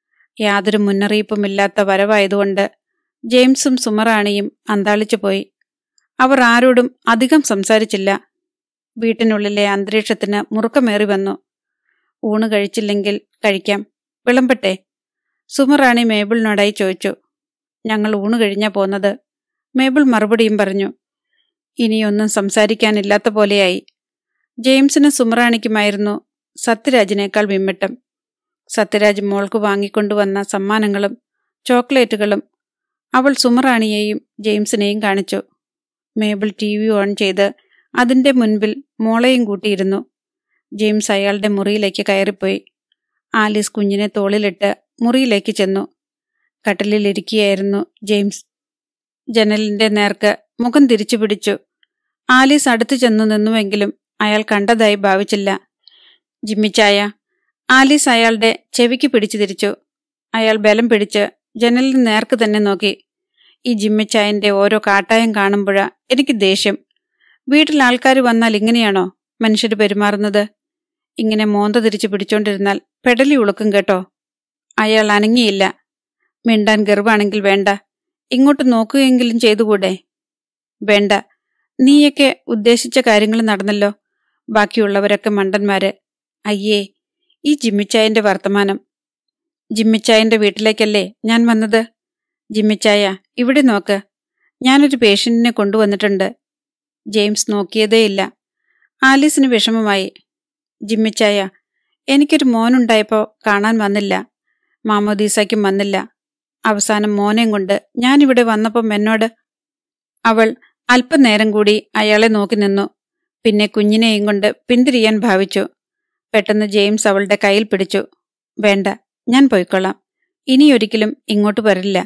യാതൊരു മുന്നറിയിപ്പുമില്ലാത്ത വരവായതുകൊണ്ട് ജെയിംസും സുമറാണിയും അന്താളിച്ചു പോയി അവർ ആരോടും അധികം സംസാരിച്ചില്ല വീട്ടിനുള്ളിലെ അന്തരീക്ഷത്തിന് മുറുക്കമേറി വന്നു ഊണ് കഴിച്ചില്ലെങ്കിൽ കഴിക്കാം വിളമ്പട്ടെ സുമറാണി മേബിളിനോടായി ചോദിച്ചു ഞങ്ങൾ ഊണ് കഴിഞ്ഞാ പോന്നത് മേബിൾ മറുപടിയും പറഞ്ഞു ഇനിയൊന്നും സംസാരിക്കാനില്ലാത്ത പോലെയായി ജെയിംസിനും സുമറാണിക്കുമായിരുന്നു സത്യരാജിനേക്കാൾ വിമ്മിട്ടം സത്യരാജ് മോൾക്ക് വാങ്ങിക്കൊണ്ടുവന്ന സമ്മാനങ്ങളും ചോക്ലേറ്റുകളും അവൾ സുമറാണിയെയും ജെയിംസിനെയും കാണിച്ചു മേബിൾ ടി വി ഓൺ ചെയ്ത് അതിന്റെ മുൻപിൽ മോളെയും കൂട്ടിയിരുന്നു ജെയിംസ് അയാളുടെ മുറിയിലേക്ക് കയറിപ്പോയി ആലീസ് കുഞ്ഞിനെ തോളിലിട്ട് മുറിയിലേക്ക് ചെന്നു കട്ടിലിലിരിക്കുകയായിരുന്നു ജെയിംസ് ജനലിന്റെ നേർക്ക് മുഖം തിരിച്ചു പിടിച്ചു ആലീസ് അടുത്തു ചെന്നു നിന്നുവെങ്കിലും അയാൾ കണ്ടതായി ഭാവിച്ചില്ല ജിമ്മിച്ചായ ആലീസ് അയാളുടെ ചെവിക്ക് പിടിച്ചു തിരിച്ചു അയാൾ ബലം പിടിച്ച് ജനലിന് നേർക്ക് തന്നെ നോക്കി ഈ ജിമ്മിച്ചായന്റെ ഓരോ കാട്ടായം കാണുമ്പോഴാ എനിക്ക് ദേഷ്യം വീട്ടിൽ ആൾക്കാർ വന്നാൽ ഇങ്ങനെയാണോ മനുഷ്യർ പെരുമാറുന്നത് ഇങ്ങനെ മോന്ത തിരിച്ചു പിടിച്ചോണ്ടിരുന്നാൽ പെടലി ഉളുക്കും കേട്ടോ അയാൾ അനങ്ങിയില്ല മിണ്ടാൻ ഗർവാണെങ്കിൽ വേണ്ട ഇങ്ങോട്ട് നോക്കുകയെങ്കിലും ചെയ്തുകൂടെ വേണ്ട നീയൊക്കെ ഉദ്ദേശിച്ച കാര്യങ്ങൾ നടന്നല്ലോ ബാക്കിയുള്ളവരൊക്കെ മണ്ടന്മാര് അയ്യേ ഈ ജിമ്മിച്ചായന്റെ വർത്തമാനം ജിമ്മിച്ചായന്റെ വീട്ടിലേക്കല്ലേ ഞാൻ വന്നത് ജിമ്മിച്ചായ ഇവിടെ നോക്ക് ഞാനൊരു പേഷ്യന്റിനെ കൊണ്ടുവന്നിട്ടുണ്ട് ജെയിംസ് നോക്കിയതേയില്ല ആലീസിന് വിഷമമായി ജിമ്മിച്ചായ എനിക്കൊരു മോനുണ്ടായപ്പോൾ കാണാൻ വന്നില്ല മാമോദീസയ്ക്കും വന്നില്ല അവസാനം മോനെയും കൊണ്ട് ഞാനിവിടെ വന്നപ്പം എന്നോട് അവൾ അല്പനേരം കൂടി അയാളെ നോക്കി നിന്നു പിന്നെ കുഞ്ഞിനെയും കൊണ്ട് പിന്തിരിയാൻ ഭാവിച്ചു പെട്ടെന്ന് ജെയിംസ് അവളുടെ കയ്യിൽ പിടിച്ചു വേണ്ട ഞാൻ പോയിക്കൊള്ളാം ഇനിയൊരിക്കലും ഇങ്ങോട്ട് വരില്ല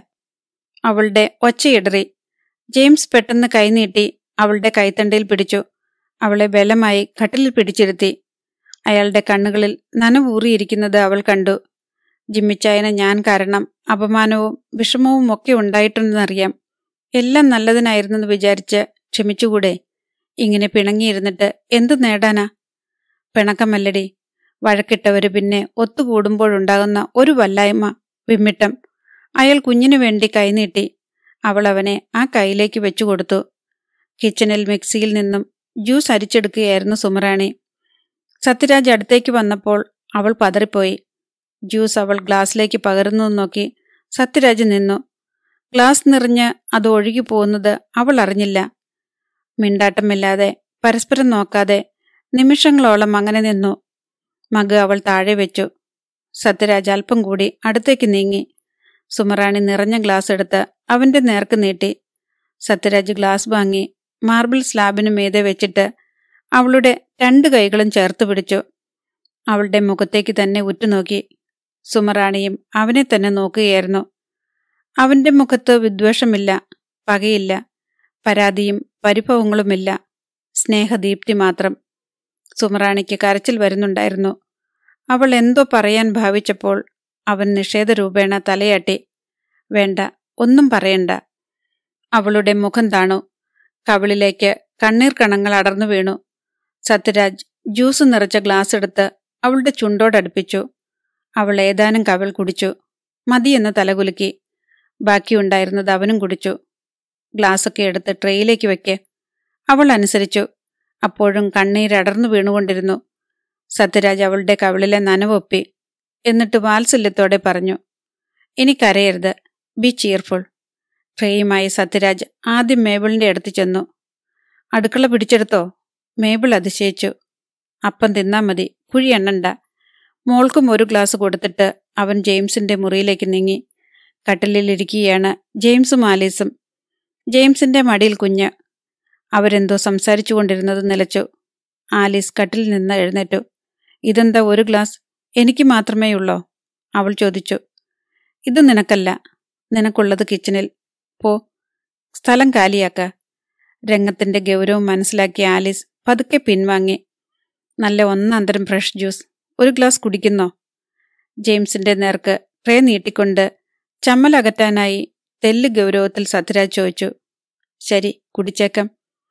അവളുടെ ഒച്ചയിടറി ജെയിംസ് പെട്ടെന്ന് കൈനീട്ടി അവളുടെ കൈത്തണ്ടയിൽ പിടിച്ചു അവളെ ബലമായി കട്ടിലിൽ പിടിച്ചിരുത്തി അയാളുടെ കണ്ണുകളിൽ നനവൂറിയിരിക്കുന്നത് അവൾ കണ്ടു ജിമ്മിച്ചായന് ഞാൻ കാരണം അപമാനവും വിഷമവും ഒക്കെ ഉണ്ടായിട്ടുണ്ടെന്നറിയാം എല്ലാം നല്ലതിനായിരുന്നെന്ന് വിചാരിച്ച് ക്ഷമിച്ചുകൂടെ ഇങ്ങനെ പിണങ്ങിയിരുന്നിട്ട് എന്തു നേടാനാ പിണക്കമല്ലടി വഴക്കിട്ടവര് പിന്നെ ഒത്തുകൂടുമ്പോഴുണ്ടാകുന്ന ഒരു വല്ലായ്മ വിമ്മിട്ടം അയാൾ കുഞ്ഞിനു വേണ്ടി കൈനീട്ടി അവൾ അവനെ ആ കൈയിലേക്ക് വെച്ചു കൊടുത്തു കിച്ചണിൽ മിക്സിയിൽ നിന്നും ജ്യൂസ് അരിച്ചെടുക്കുകയായിരുന്നു സുമറാണി സത്യരാജ് അടുത്തേക്ക് വന്നപ്പോൾ അവൾ പതറിപ്പോയി ജ്യൂസ് അവൾ ഗ്ലാസ്സിലേക്ക് പകരുന്നു നോക്കി സത്യരാജ് നിന്നു ഗ്ലാസ് നിറഞ്ഞ് അത് ഒഴുകി പോകുന്നത് അവൾ അറിഞ്ഞില്ല മിണ്ടാട്ടമില്ലാതെ പരസ്പരം നോക്കാതെ നിമിഷങ്ങളോളം അങ്ങനെ നിന്നു മഗ് അവൾ താഴെ വെച്ചു സത്യരാജ് അല്പം കൂടി അടുത്തേക്ക് നീങ്ങി സുമറാണി നിറഞ്ഞ ഗ്ലാസ് എടുത്ത് അവന്റെ നേർക്ക് നീട്ടി സത്യരാജ് ഗ്ലാസ് വാങ്ങി മാർബിൾ സ്ലാബിന് മീതെ വെച്ചിട്ട് അവളുടെ രണ്ട് കൈകളും ചേർത്ത് പിടിച്ചു അവളുടെ മുഖത്തേക്ക് തന്നെ ഉറ്റുനോക്കി സുമറാണിയും അവനെ തന്നെ നോക്കുകയായിരുന്നു അവന്റെ മുഖത്ത് വിദ്വേഷമില്ല പകയില്ല പരാതിയും പരിഭവങ്ങളുമില്ല സ്നേഹദീപ്തി മാത്രം സുമറാണിക്ക് കരച്ചിൽ വരുന്നുണ്ടായിരുന്നു അവൾ എന്തോ പറയാൻ ഭാവിച്ചപ്പോൾ അവൻ നിഷേധരൂപേണ തലയാട്ടി വേണ്ട ഒന്നും പറയണ്ട അവളുടെ മുഖം താണു കവിളിലേക്ക് കണ്ണീർ കണങ്ങൾ അടർന്നു വീണു സത്യരാജ് ജ്യൂസ് നിറച്ച ഗ്ലാസ് എടുത്ത് അവളുടെ ചുണ്ടോടടുപ്പിച്ചു അവൾ ഏതാനും കവിൾ കുടിച്ചു മതിയെന്ന് തലകുലുക്കി ബാക്കിയുണ്ടായിരുന്നത് അവനും കുടിച്ചു ഗ്ലാസ്സൊക്കെ എടുത്ത് ട്രെയിലേക്ക് വെക്ക് അവൾ അനുസരിച്ചു അപ്പോഴും കണ്ണീരടർന്നു വീണുകൊണ്ടിരുന്നു സത്യരാജ് അവളുടെ കവിളിലെ നനവൊപ്പി എന്നിട്ട് വാത്സല്യത്തോടെ പറഞ്ഞു ഇനി കരയരുത് ബി ചിയർഫുൾ ട്രേയുമായി സത്യരാജ് ആദ്യം മേബിളിന്റെ അടുത്ത് ചെന്നു അടുക്കള പിടിച്ചെടുത്തോ മേബിൾ അതിശയിച്ചു അപ്പം തിന്നാ മതി കുഴി എണ്ണണ്ട മോൾക്കും ഒരു ഗ്ലാസ് കൊടുത്തിട്ട് അവൻ ജെയിംസിന്റെ മുറിയിലേക്ക് നീങ്ങി കട്ടിലിലിരിക്കുകയാണ് ജെയിംസും ആലീസും ജെയിംസിന്റെ മടിയിൽ കുഞ്ഞ് അവരെന്തോ സംസാരിച്ചു കൊണ്ടിരുന്നത് നിലച്ചു ആലീസ് കട്ടിൽ നിന്ന് എഴുന്നേറ്റു ഇതെന്താ ഒരു ഗ്ലാസ് എനിക്ക് മാത്രമേ ഉള്ളോ അവൾ ചോദിച്ചു ഇത് നിനക്കല്ല നിനക്കുള്ളത് കിച്ചണിൽ പോ സ്ഥലം കാലിയാക്ക രംഗത്തിന്റെ ഗൗരവം മനസ്സിലാക്കിയ ആലീസ് പതുക്കെ പിൻവാങ്ങി നല്ല ഒന്നാന്തരം ഫ്രഷ് ജ്യൂസ് ഒരു ഗ്ലാസ് കുടിക്കുന്നോ ജെയിംസിന്റെ നേർക്ക് ട്രേ നീട്ടിക്കൊണ്ട് ചമ്മലകറ്റാനായി തെല്ല് ഗൗരവത്തിൽ സത്യരാജ് ചോദിച്ചു ശരി കുടിച്ചേക്കാം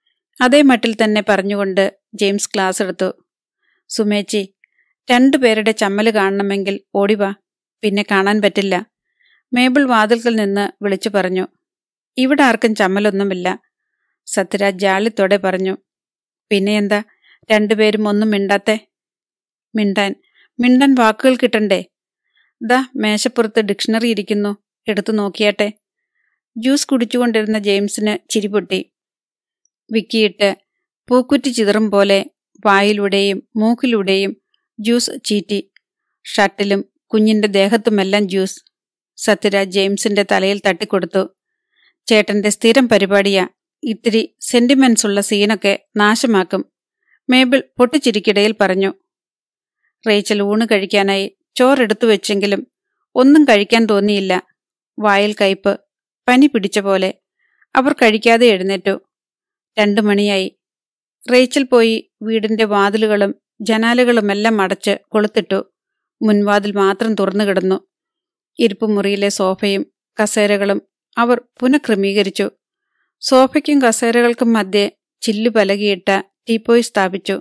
അതേ മട്ടിൽ തന്നെ പറഞ്ഞുകൊണ്ട് ജെയിംസ് ക്ലാസ് എടുത്തു സുമേച്ചി രണ്ടുപേരുടെ ചമ്മല് കാണണമെങ്കിൽ ഓടിവാ പിന്നെ കാണാൻ പറ്റില്ല മേബിൾ വാതിൽക്കൽ നിന്ന് വിളിച്ചു പറഞ്ഞു ഇവിടെ ആർക്കും ചമ്മലൊന്നുമില്ല സത്യരാജ് ജാളിത്തോടെ പറഞ്ഞു പിന്നെ എന്താ രണ്ടുപേരും ഒന്നും മിണ്ടാത്തെ മിണ്ടാൻ മിണ്ടാൻ വാക്കുകൾ കിട്ടണ്ടേ ദാ മേശപ്പുറത്ത് ഡിക്ഷണറി ഇരിക്കുന്നു എടുത്തു നോക്കിയാട്ടെ ജ്യൂസ് കുടിച്ചുകൊണ്ടിരുന്ന ജെയിംസിന് ചിരിപൊട്ടി വിക്കിയിട്ട് പൂക്കുറ്റി ചിതറും പോലെ വായിലൂടെയും മൂക്കിലൂടെയും ജ്യൂസ് ചീറ്റി ഷർട്ടിലും കുഞ്ഞിന്റെ ദേഹത്തുമെല്ലാം ജ്യൂസ് സത്യരാജ് ജെയിംസിന്റെ തലയിൽ തട്ടിക്കൊടുത്തു ചേട്ടന്റെ സ്ഥിരം പരിപാടിയാ ഇത്തിരി സെന്റിമെന്റ്സ് ഉള്ള സീനൊക്കെ നാശമാക്കും മേബിൾ പൊട്ടിച്ചിരിക്കിടയിൽ പറഞ്ഞു റേച്ചൽ ഊണ് കഴിക്കാനായി ചോറെടുത്തു വെച്ചെങ്കിലും ഒന്നും കഴിക്കാൻ തോന്നിയില്ല വായിൽ കയ്പ് പനി പിടിച്ച പോലെ അവർ കഴിക്കാതെ എഴുന്നേറ്റു രണ്ടു മണിയായി റേച്ചൽ പോയി വീടിന്റെ വാതിലുകളും ജനാലുകളുമെല്ലാം അടച്ച് കൊളുത്തിട്ടു മുൻവാതിൽ മാത്രം തുറന്നു കിടന്നു ഇരിപ്പുമുറിയിലെ സോഫയും കസേരകളും അവർ പുനഃക്രമീകരിച്ചു സോഫയ്ക്കും കസേരകൾക്കും മധ്യേ ചില്ലു പലകിയിട്ട ടീപ്പോയി സ്ഥാപിച്ചു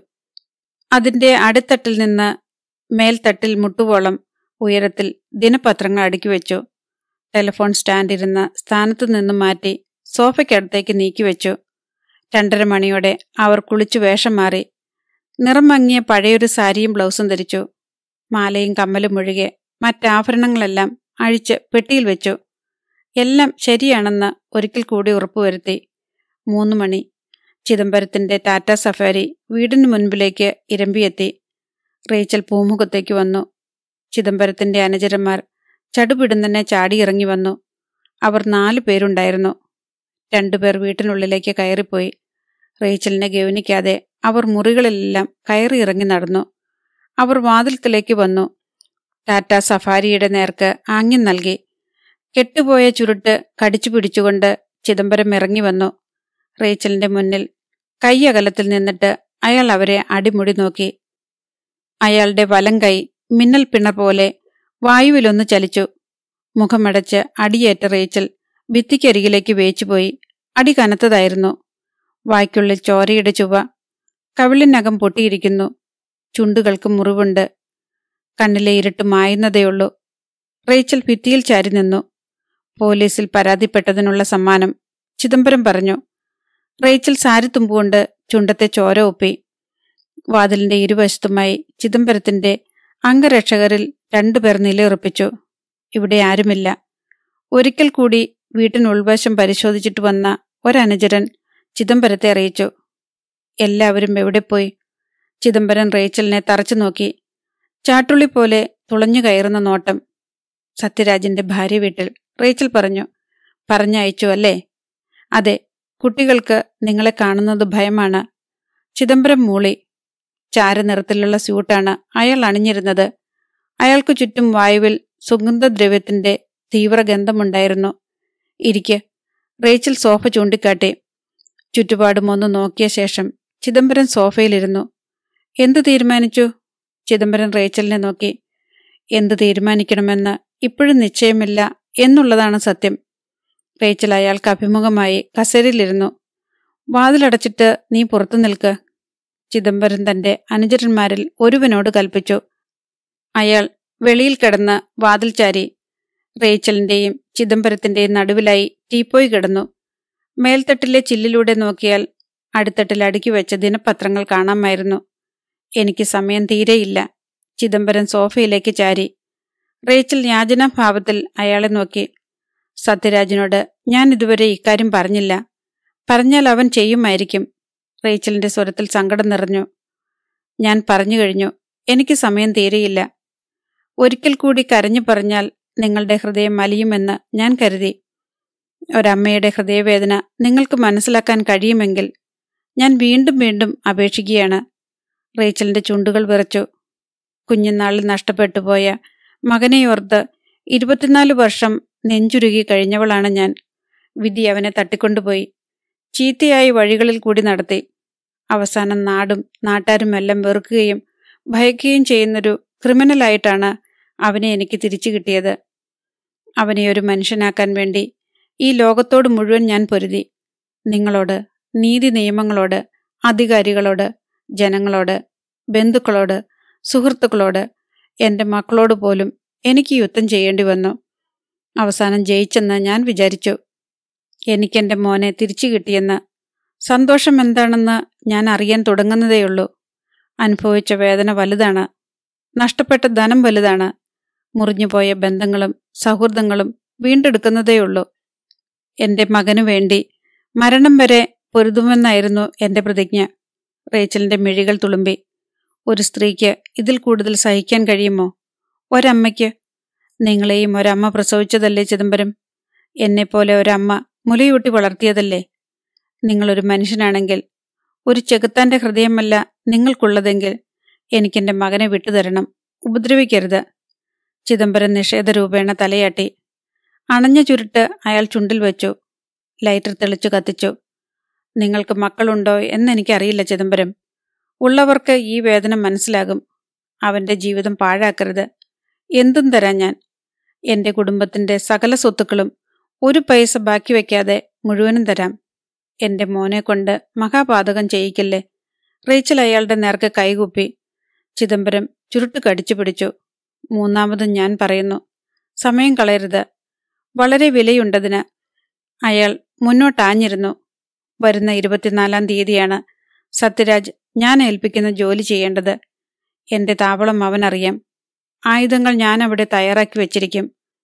അതിന്റെ അടിത്തട്ടിൽ നിന്ന് മേൽത്തട്ടിൽ മുട്ടുവോളം ഉയരത്തിൽ ദിനപത്രങ്ങൾ അടുക്കി വെച്ചു ടെലിഫോൺ സ്റ്റാൻഡ് ഇരുന്ന സ്ഥാനത്തു നിന്നും മാറ്റി സോഫയ്ക്കടുത്തേക്ക് നീക്കിവെച്ചു രണ്ടര മണിയോടെ അവർ കുളിച്ചു വേഷം മാറി നിറം മങ്ങിയ പഴയൊരു സാരിയും ബ്ലൗസും ധരിച്ചു മാലയും കമ്മലും ഒഴികെ മറ്റാഭരണങ്ങളെല്ലാം അഴിച്ച് പെട്ടിയിൽ വെച്ചു എല്ലാം ശരിയാണെന്ന് ഒരിക്കൽ കൂടി ഉറപ്പുവരുത്തി മൂന്ന് മണി ചിദംബരത്തിന്റെ ടാറ്റ സഫാരി വീടിന് മുൻപിലേക്ക് ഇരമ്പിയെത്തി റേച്ചൽ പൂമുഖത്തേക്ക് വന്നു ചിദംബരത്തിന്റെ അനുചരന്മാർ ചടുപിടുന്നനെ ചാടിയിറങ്ങി വന്നു അവർ നാലു പേരുണ്ടായിരുന്നു രണ്ടുപേർ വീട്ടിനുള്ളിലേക്ക് കയറിപ്പോയി റേച്ചലിനെ ഗൗനിക്കാതെ അവർ മുറികളിലെല്ലാം കയറി ഇറങ്ങി നടന്നു അവർ വാതിൽക്കലേക്ക് വന്നു ടാറ്റ സഫാരിയുടെ നേർക്ക് ആംഗ്യം നൽകി കെട്ടുപോയ ചുരുട്ട് കടിച്ചു പിടിച്ചുകൊണ്ട് ചിദംബരം ഇറങ്ങി വന്നു റേച്ചലിന്റെ മുന്നിൽ കൈയകലത്തിൽ നിന്നിട്ട് അയാൾ അവരെ അടിമുടി നോക്കി അയാളുടെ വലം കൈ മിന്നൽ പിണർ പോലെ വായുവിലൊന്ന് ചലിച്ചു മുഖമടച്ച് അടിയേറ്റ റേച്ചൽ ഭിത്തിക്കരികിലേക്ക് വേച്ചുപോയി അടി കനത്തതായിരുന്നു വായ്ക്കുള്ളിൽ ചോരയുടെ ചുവ കവിളിനകം പൊട്ടിയിരിക്കുന്നു ചുണ്ടുകൾക്ക് മുറിവുണ്ട് കണ്ണിലെ ഇരുട്ട് മായുന്നതേയുള്ളൂ റേച്ചൽ ഭിത്തിയിൽ ചാരി നിന്നു പോലീസിൽ പരാതിപ്പെട്ടതിനുള്ള സമ്മാനം ചിദംബരം പറഞ്ഞു റേച്ചൽ സാരി തുമ്പുകൊണ്ട് ചുണ്ടത്തെ ചോര ഒപ്പി വാതിലിന്റെ ഇരുവശത്തുമായി ചിദംബരത്തിന്റെ അംഗരക്ഷകരിൽ രണ്ടുപേർ നിലയുറപ്പിച്ചു ഇവിടെ ആരുമില്ല ഒരിക്കൽ കൂടി വീട്ടിനുൾവശം പരിശോധിച്ചിട്ട് വന്ന ഒരനുചരൻ ചിദംബരത്തെ അറിയിച്ചു എല്ലാവരും എവിടെ പോയി ചിദംബരം റേച്ചലിനെ തറച്ചു നോക്കി ചാട്ടുള്ളി പോലെ തുളഞ്ഞു കയറുന്ന നോട്ടം സത്യരാജിന്റെ ഭാര്യ വീട്ടിൽ റേച്ചൽ പറഞ്ഞു പറഞ്ഞയച്ചു അല്ലേ അതെ കുട്ടികൾക്ക് നിങ്ങളെ കാണുന്നത് ഭയമാണ് ചിദംബരം മൂളി ചാരനിറത്തിലുള്ള സ്യൂട്ടാണ് അയാൾ അണിഞ്ഞിരുന്നത് അയാൾക്കു ചുറ്റും വായുവിൽ സുഗന്ധദ്രവ്യത്തിന്റെ തീവ്രഗന്ധമുണ്ടായിരുന്നു ഇരിക്ക് റേച്ചൽ സോഫ ചൂണ്ടിക്കാട്ടി ചുറ്റുപാടും ഒന്ന് നോക്കിയ ശേഷം ചിദംബരം സോഫയിലിരുന്നു എന്തു തീരുമാനിച്ചു ചിദംബരം റേച്ചലിനെ നോക്കി എന്തു തീരുമാനിക്കണമെന്ന് ഇപ്പോഴും നിശ്ചയമില്ല എന്നുള്ളതാണ് സത്യം റേച്ചൽ അയാൾക്ക് അഭിമുഖമായി കസേരയിലിരുന്നു വാതിലടച്ചിട്ട് നീ പുറത്തു നിൽക്ക് ചിദംബരം തന്റെ അനുചരന്മാരിൽ ഒരുവനോട് കൽപ്പിച്ചു അയാൾ വെളിയിൽ കിടന്ന് വാതിൽ ചാരി റേച്ചലിന്റെയും ചിദംബരത്തിന്റെയും നടുവിലായി ടീപ്പോയി കിടന്നു മേൽത്തട്ടിലെ ചില്ലിലൂടെ നോക്കിയാൽ അടിത്തട്ടിൽ അടുക്കി വെച്ച ദിനപത്രങ്ങൾ കാണാമായിരുന്നു എനിക്ക് സമയം തീരെയില്ല ചിദംബരം സോഫയിലേക്ക് ചാരി റേച്ചൽ യാചനാഭാവത്തിൽ അയാളെ നോക്കി സത്യരാജിനോട് ഞാൻ ഇതുവരെ ഇക്കാര്യം പറഞ്ഞില്ല പറഞ്ഞാൽ അവൻ ചെയ്യുമായിരിക്കും റേച്ചലിന്റെ സ്വരത്തിൽ സങ്കടം നിറഞ്ഞു ഞാൻ പറഞ്ഞു കഴിഞ്ഞു എനിക്ക് സമയം തീരെയില്ല ഒരിക്കൽ കൂടി കരഞ്ഞു പറഞ്ഞാൽ നിങ്ങളുടെ ഹൃദയം മലിയുമെന്ന് ഞാൻ കരുതി ഒരമ്മയുടെ ഹൃദയവേദന നിങ്ങൾക്ക് മനസ്സിലാക്കാൻ കഴിയുമെങ്കിൽ ഞാൻ വീണ്ടും വീണ്ടും അപേക്ഷിക്കുകയാണ് റേച്ചലിന്റെ ചുണ്ടുകൾ വിറച്ചു കുഞ്ഞുനാളിൽ നഷ്ടപ്പെട്ടു പോയ മകനെയോർത്ത് ഇരുപത്തിനാല് വർഷം നെഞ്ചുരുകി കഴിഞ്ഞവളാണ് ഞാൻ വിധി അവനെ തട്ടിക്കൊണ്ടുപോയി ചീത്തയായി വഴികളിൽ കൂടി നടത്തി അവസാനം നാടും നാട്ടാരുമെല്ലാം വെറുക്കുകയും ഭയക്കുകയും ചെയ്യുന്നൊരു ക്രിമിനലായിട്ടാണ് അവനെ എനിക്ക് തിരിച്ചു കിട്ടിയത് അവനെ ഒരു മനുഷ്യനാക്കാൻ വേണ്ടി ഈ ലോകത്തോട് മുഴുവൻ ഞാൻ പൊരുതി നിങ്ങളോട് നീതി നിയമങ്ങളോട് അധികാരികളോട് ജനങ്ങളോട് ബന്ധുക്കളോട് സുഹൃത്തുക്കളോട് എൻ്റെ മക്കളോട് പോലും എനിക്ക് യുദ്ധം ചെയ്യേണ്ടി വന്നു അവസാനം ജയിച്ചെന്ന് ഞാൻ വിചാരിച്ചു എനിക്കെൻ്റെ മോനെ തിരിച്ചു കിട്ടിയെന്ന് സന്തോഷം എന്താണെന്ന് ഞാൻ അറിയാൻ തുടങ്ങുന്നതേയുള്ളൂ അനുഭവിച്ച വേദന വലുതാണ് നഷ്ടപ്പെട്ട ധനം വലുതാണ് മുറിഞ്ഞുപോയ ബന്ധങ്ങളും സൗഹൃദങ്ങളും വീണ്ടെടുക്കുന്നതേയുള്ളൂ എൻ്റെ മകനു വേണ്ടി മരണം വരെ പൊരുതുമെന്നായിരുന്നു എൻ്റെ പ്രതിജ്ഞ റേച്ചലിന്റെ മിഴികൾ തുളുമ്പി ഒരു സ്ത്രീക്ക് ഇതിൽ കൂടുതൽ സഹിക്കാൻ കഴിയുമോ ഒരമ്മയ്ക്ക് നിങ്ങളെയും ഒരമ്മ പ്രസവിച്ചതല്ലേ ചിദംബരം എന്നെപ്പോലെ ഒരമ്മ മുലയൂട്ടി വളർത്തിയതല്ലേ നിങ്ങളൊരു മനുഷ്യനാണെങ്കിൽ ഒരു ചെകുത്താന്റെ ഹൃദയമല്ല നിങ്ങൾക്കുള്ളതെങ്കിൽ എനിക്കെന്റെ മകനെ വിട്ടുതരണം ഉപദ്രവിക്കരുത് ചിദംബരം നിഷേധരൂപേണ തലയാട്ടി അണഞ്ഞ ചുരുട്ട് അയാൾ ചുണ്ടിൽ വെച്ചു ലൈറ്റർ തെളിച്ചു കത്തിച്ചു നിങ്ങൾക്ക് മക്കളുണ്ടോ എന്നെനിക്കറിയില്ല ചിദംബരം ഉള്ളവർക്ക് ഈ വേദന മനസ്സിലാകും അവന്റെ ജീവിതം പാഴാക്കരുത് എന്തും തരാം ഞാൻ എന്റെ കുടുംബത്തിന്റെ സകല സ്വത്തുക്കളും ഒരു പൈസ ബാക്കി വെക്കാതെ മുഴുവനും തരാം എന്റെ മോനെ കൊണ്ട് മഹാപാതകം ചെയ്യിക്കല്ലേ റേച്ചൽ അയാളുടെ നേർക്ക് കൈകൂപ്പി ചിദംബരം ചുരുട്ട് കടിച്ചു പിടിച്ചു മൂന്നാമതും ഞാൻ പറയുന്നു സമയം കളയരുത് വളരെ വിലയുണ്ടതിന് അയാൾ മുന്നോട്ടാഞ്ഞിരുന്നു വരുന്ന ഇരുപത്തിനാലാം തീയതിയാണ് സത്യരാജ് ഞാൻ ഏൽപ്പിക്കുന്ന ജോലി ചെയ്യേണ്ടത് എന്റെ താവളം അവനറിയാം ആയുധങ്ങൾ ഞാൻ അവിടെ തയ്യാറാക്കി വെച്ചിരിക്കും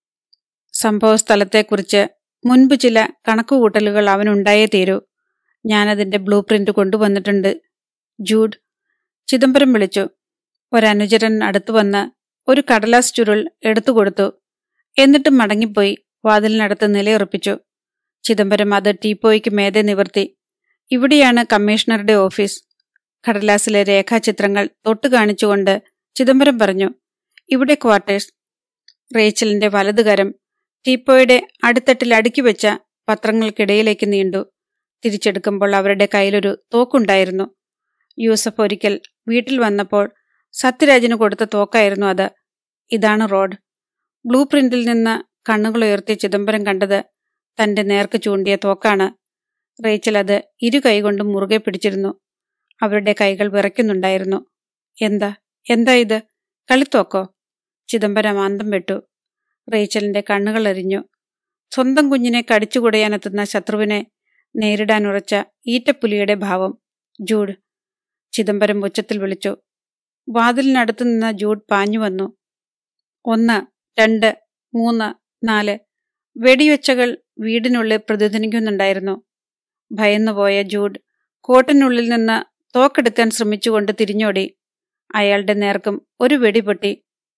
സംഭവസ്ഥലത്തെക്കുറിച്ച് മുൻപ് ചില കണക്കുകൂട്ടലുകൾ അവനുണ്ടായേ തീരൂ ഞാനതിന്റെ ബ്ലൂ പ്രിന്റ് കൊണ്ടുവന്നിട്ടുണ്ട് ജൂഡ് ചിദംബരം വിളിച്ചു ഒരനുചരൻ അടുത്തു വന്ന് ഒരു കടലാസ് ചുരുൾ എടുത്തു കൊടുത്തു എന്നിട്ട് മടങ്ങിപ്പോയി വാതിലിനടുത്ത് നിലയുറപ്പിച്ചു ചിദംബരം അത് ടീപ്പോയ്ക്ക് മേതെ നിവർത്തി ഇവിടെയാണ് കമ്മീഷണറുടെ ഓഫീസ് കടലാസിലെ രേഖാചിത്രങ്ങൾ തൊട്ടു കാണിച്ചുകൊണ്ട് ചിദംബരം പറഞ്ഞു ഇവിടെ ക്വാർട്ടേഴ്സ് റേച്ചലിന്റെ വലതുകരം ടീപ്പോയുടെ അടിത്തട്ടിൽ അടുക്കി വെച്ച പത്രങ്ങൾക്കിടയിലേക്ക് നീണ്ടു തിരിച്ചെടുക്കുമ്പോൾ അവരുടെ കയ്യിലൊരു തോക്കുണ്ടായിരുന്നു യൂസഫ് ഒരിക്കൽ വീട്ടിൽ വന്നപ്പോൾ സത്യരാജിന് കൊടുത്ത തോക്കായിരുന്നു അത് ഇതാണ് റോഡ് ബ്ലൂ പ്രിന്റിൽ നിന്ന് കണ്ണുകൾ ഉയർത്തി ചിദംബരം കണ്ടത് തന്റെ നേർക്ക് ചൂണ്ടിയ തോക്കാണ് റേച്ചൽ അത് ഇരു കൈകൊണ്ടും മുറുകെ പിടിച്ചിരുന്നു അവരുടെ കൈകൾ വിറയ്ക്കുന്നുണ്ടായിരുന്നു എന്താ എന്താ ഇത് കളിത്തോക്കോ ചിദംബരം ആന്തം വെട്ടു റേച്ചലിന്റെ കണ്ണുകൾ എറിഞ്ഞു സ്വന്തം കുഞ്ഞിനെ കടിച്ചുകുടയാനെത്തുന്ന ശത്രുവിനെ നേരിടാൻ ഉറച്ച ഈറ്റപ്പുലിയുടെ ഭാവം ജൂഡ് ചിദംബരം ഉച്ചത്തിൽ വിളിച്ചു വാതിലിനടുത്തു നിന്ന ജൂഡ് പാഞ്ഞു വന്നു ഒന്ന് രണ്ട് മൂന്ന് നാല് വെടിയൊച്ചകൾ വീടിനുള്ളിൽ പ്രതിധ്വനിക്കുന്നുണ്ടായിരുന്നു ഭയന്നുപോയ ജൂഡ് കോട്ടിനുള്ളിൽ നിന്ന് തോക്കെടുക്കാൻ ശ്രമിച്ചുകൊണ്ട് തിരിഞ്ഞോടി അയാളുടെ നേർക്കും ഒരു വെടി പൊട്ടി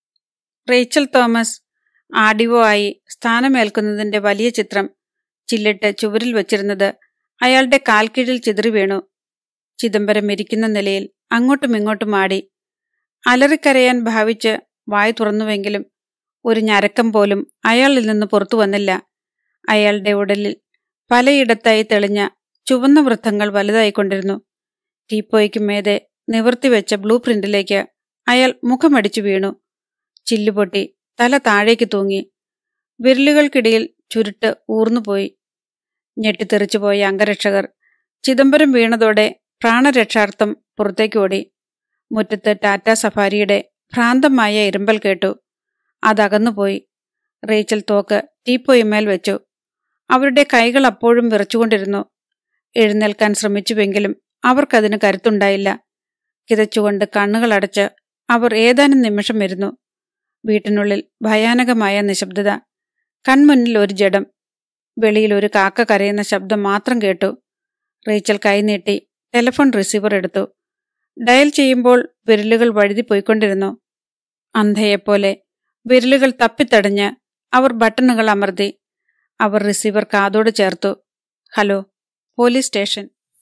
റേച്ചൽ തോമസ് ആഡിവോ ആയി സ്ഥാനമേൽക്കുന്നതിന്റെ വലിയ ചിത്രം ചില്ലിട്ട് ചുവരിൽ വച്ചിരുന്നത് അയാളുടെ കാൽക്കീഴിൽ ചിതറി വീണു ചിദംബരം ഇരിക്കുന്ന നിലയിൽ അങ്ങോട്ടും ഇങ്ങോട്ടും ആടി അലറിക്കരയാൻ ഭാവിച്ച് വായ് തുറന്നുവെങ്കിലും ഒരു ഞരക്കം പോലും അയാളിൽ നിന്ന് പുറത്തു വന്നില്ല അയാളുടെ ഉടലിൽ പലയിടത്തായി തെളിഞ്ഞ ചുവന്ന വൃത്തങ്ങൾ വലുതായിക്കൊണ്ടിരുന്നു ടീപ്പോയ്ക്ക് മേതെ നിവർത്തിവെച്ച ബ്ലൂ പ്രിന്റിലേക്ക് അയാൾ മുഖമടിച്ചു വീണു ചില്ലുപൊട്ടി തല താഴേക്ക് തൂങ്ങി വിരലുകൾക്കിടയിൽ ചുരുട്ട് ഊർന്നുപോയി ഞെട്ടിത്തെറിച്ചുപോയ അംഗരക്ഷകർ ചിദംബരം വീണതോടെ പ്രാണരക്ഷാർത്ഥം പുറത്തേക്ക് ഓടി മുറ്റത്ത് ടാറ്റ സഫാരിയുടെ ഭ്രാന്തമായ ഇരുമ്പൽ കേട്ടു അതകന്നുപോയി റേച്ചൽ തോക്ക് ടീപ്പോയിന്മേൽ വെച്ചു അവരുടെ കൈകൾ അപ്പോഴും വിറച്ചുകൊണ്ടിരുന്നു എഴുന്നേൽക്കാൻ ശ്രമിച്ചുവെങ്കിലും അവർക്കതിന് കരുത്തുണ്ടായില്ല കിതച്ചുകൊണ്ട് കണ്ണുകളടച്ച് അവർ ഏതാനും നിമിഷം ഇരുന്നു വീട്ടിനുള്ളിൽ ഭയാനകമായ നിശബ്ദത കൺമുന്നിൽ ഒരു ജഡം വെളിയിൽ ഒരു കാക്ക കരയുന്ന ശബ്ദം മാത്രം കേട്ടു റീച്ചൽ കൈനീട്ടി ടെലിഫോൺ റിസീവർ എടുത്തു ഡയൽ ചെയ്യുമ്പോൾ വിരലുകൾ വഴുതി പോയിക്കൊണ്ടിരുന്നു അന്ധയെപ്പോലെ വിരലുകൾ തപ്പിത്തടഞ്ഞ് അവർ ബട്ടണുകൾ അമർത്തി അവർ റിസീവർ കാതോട് ചേർത്തു ഹലോ പോലീസ് സ്റ്റേഷൻ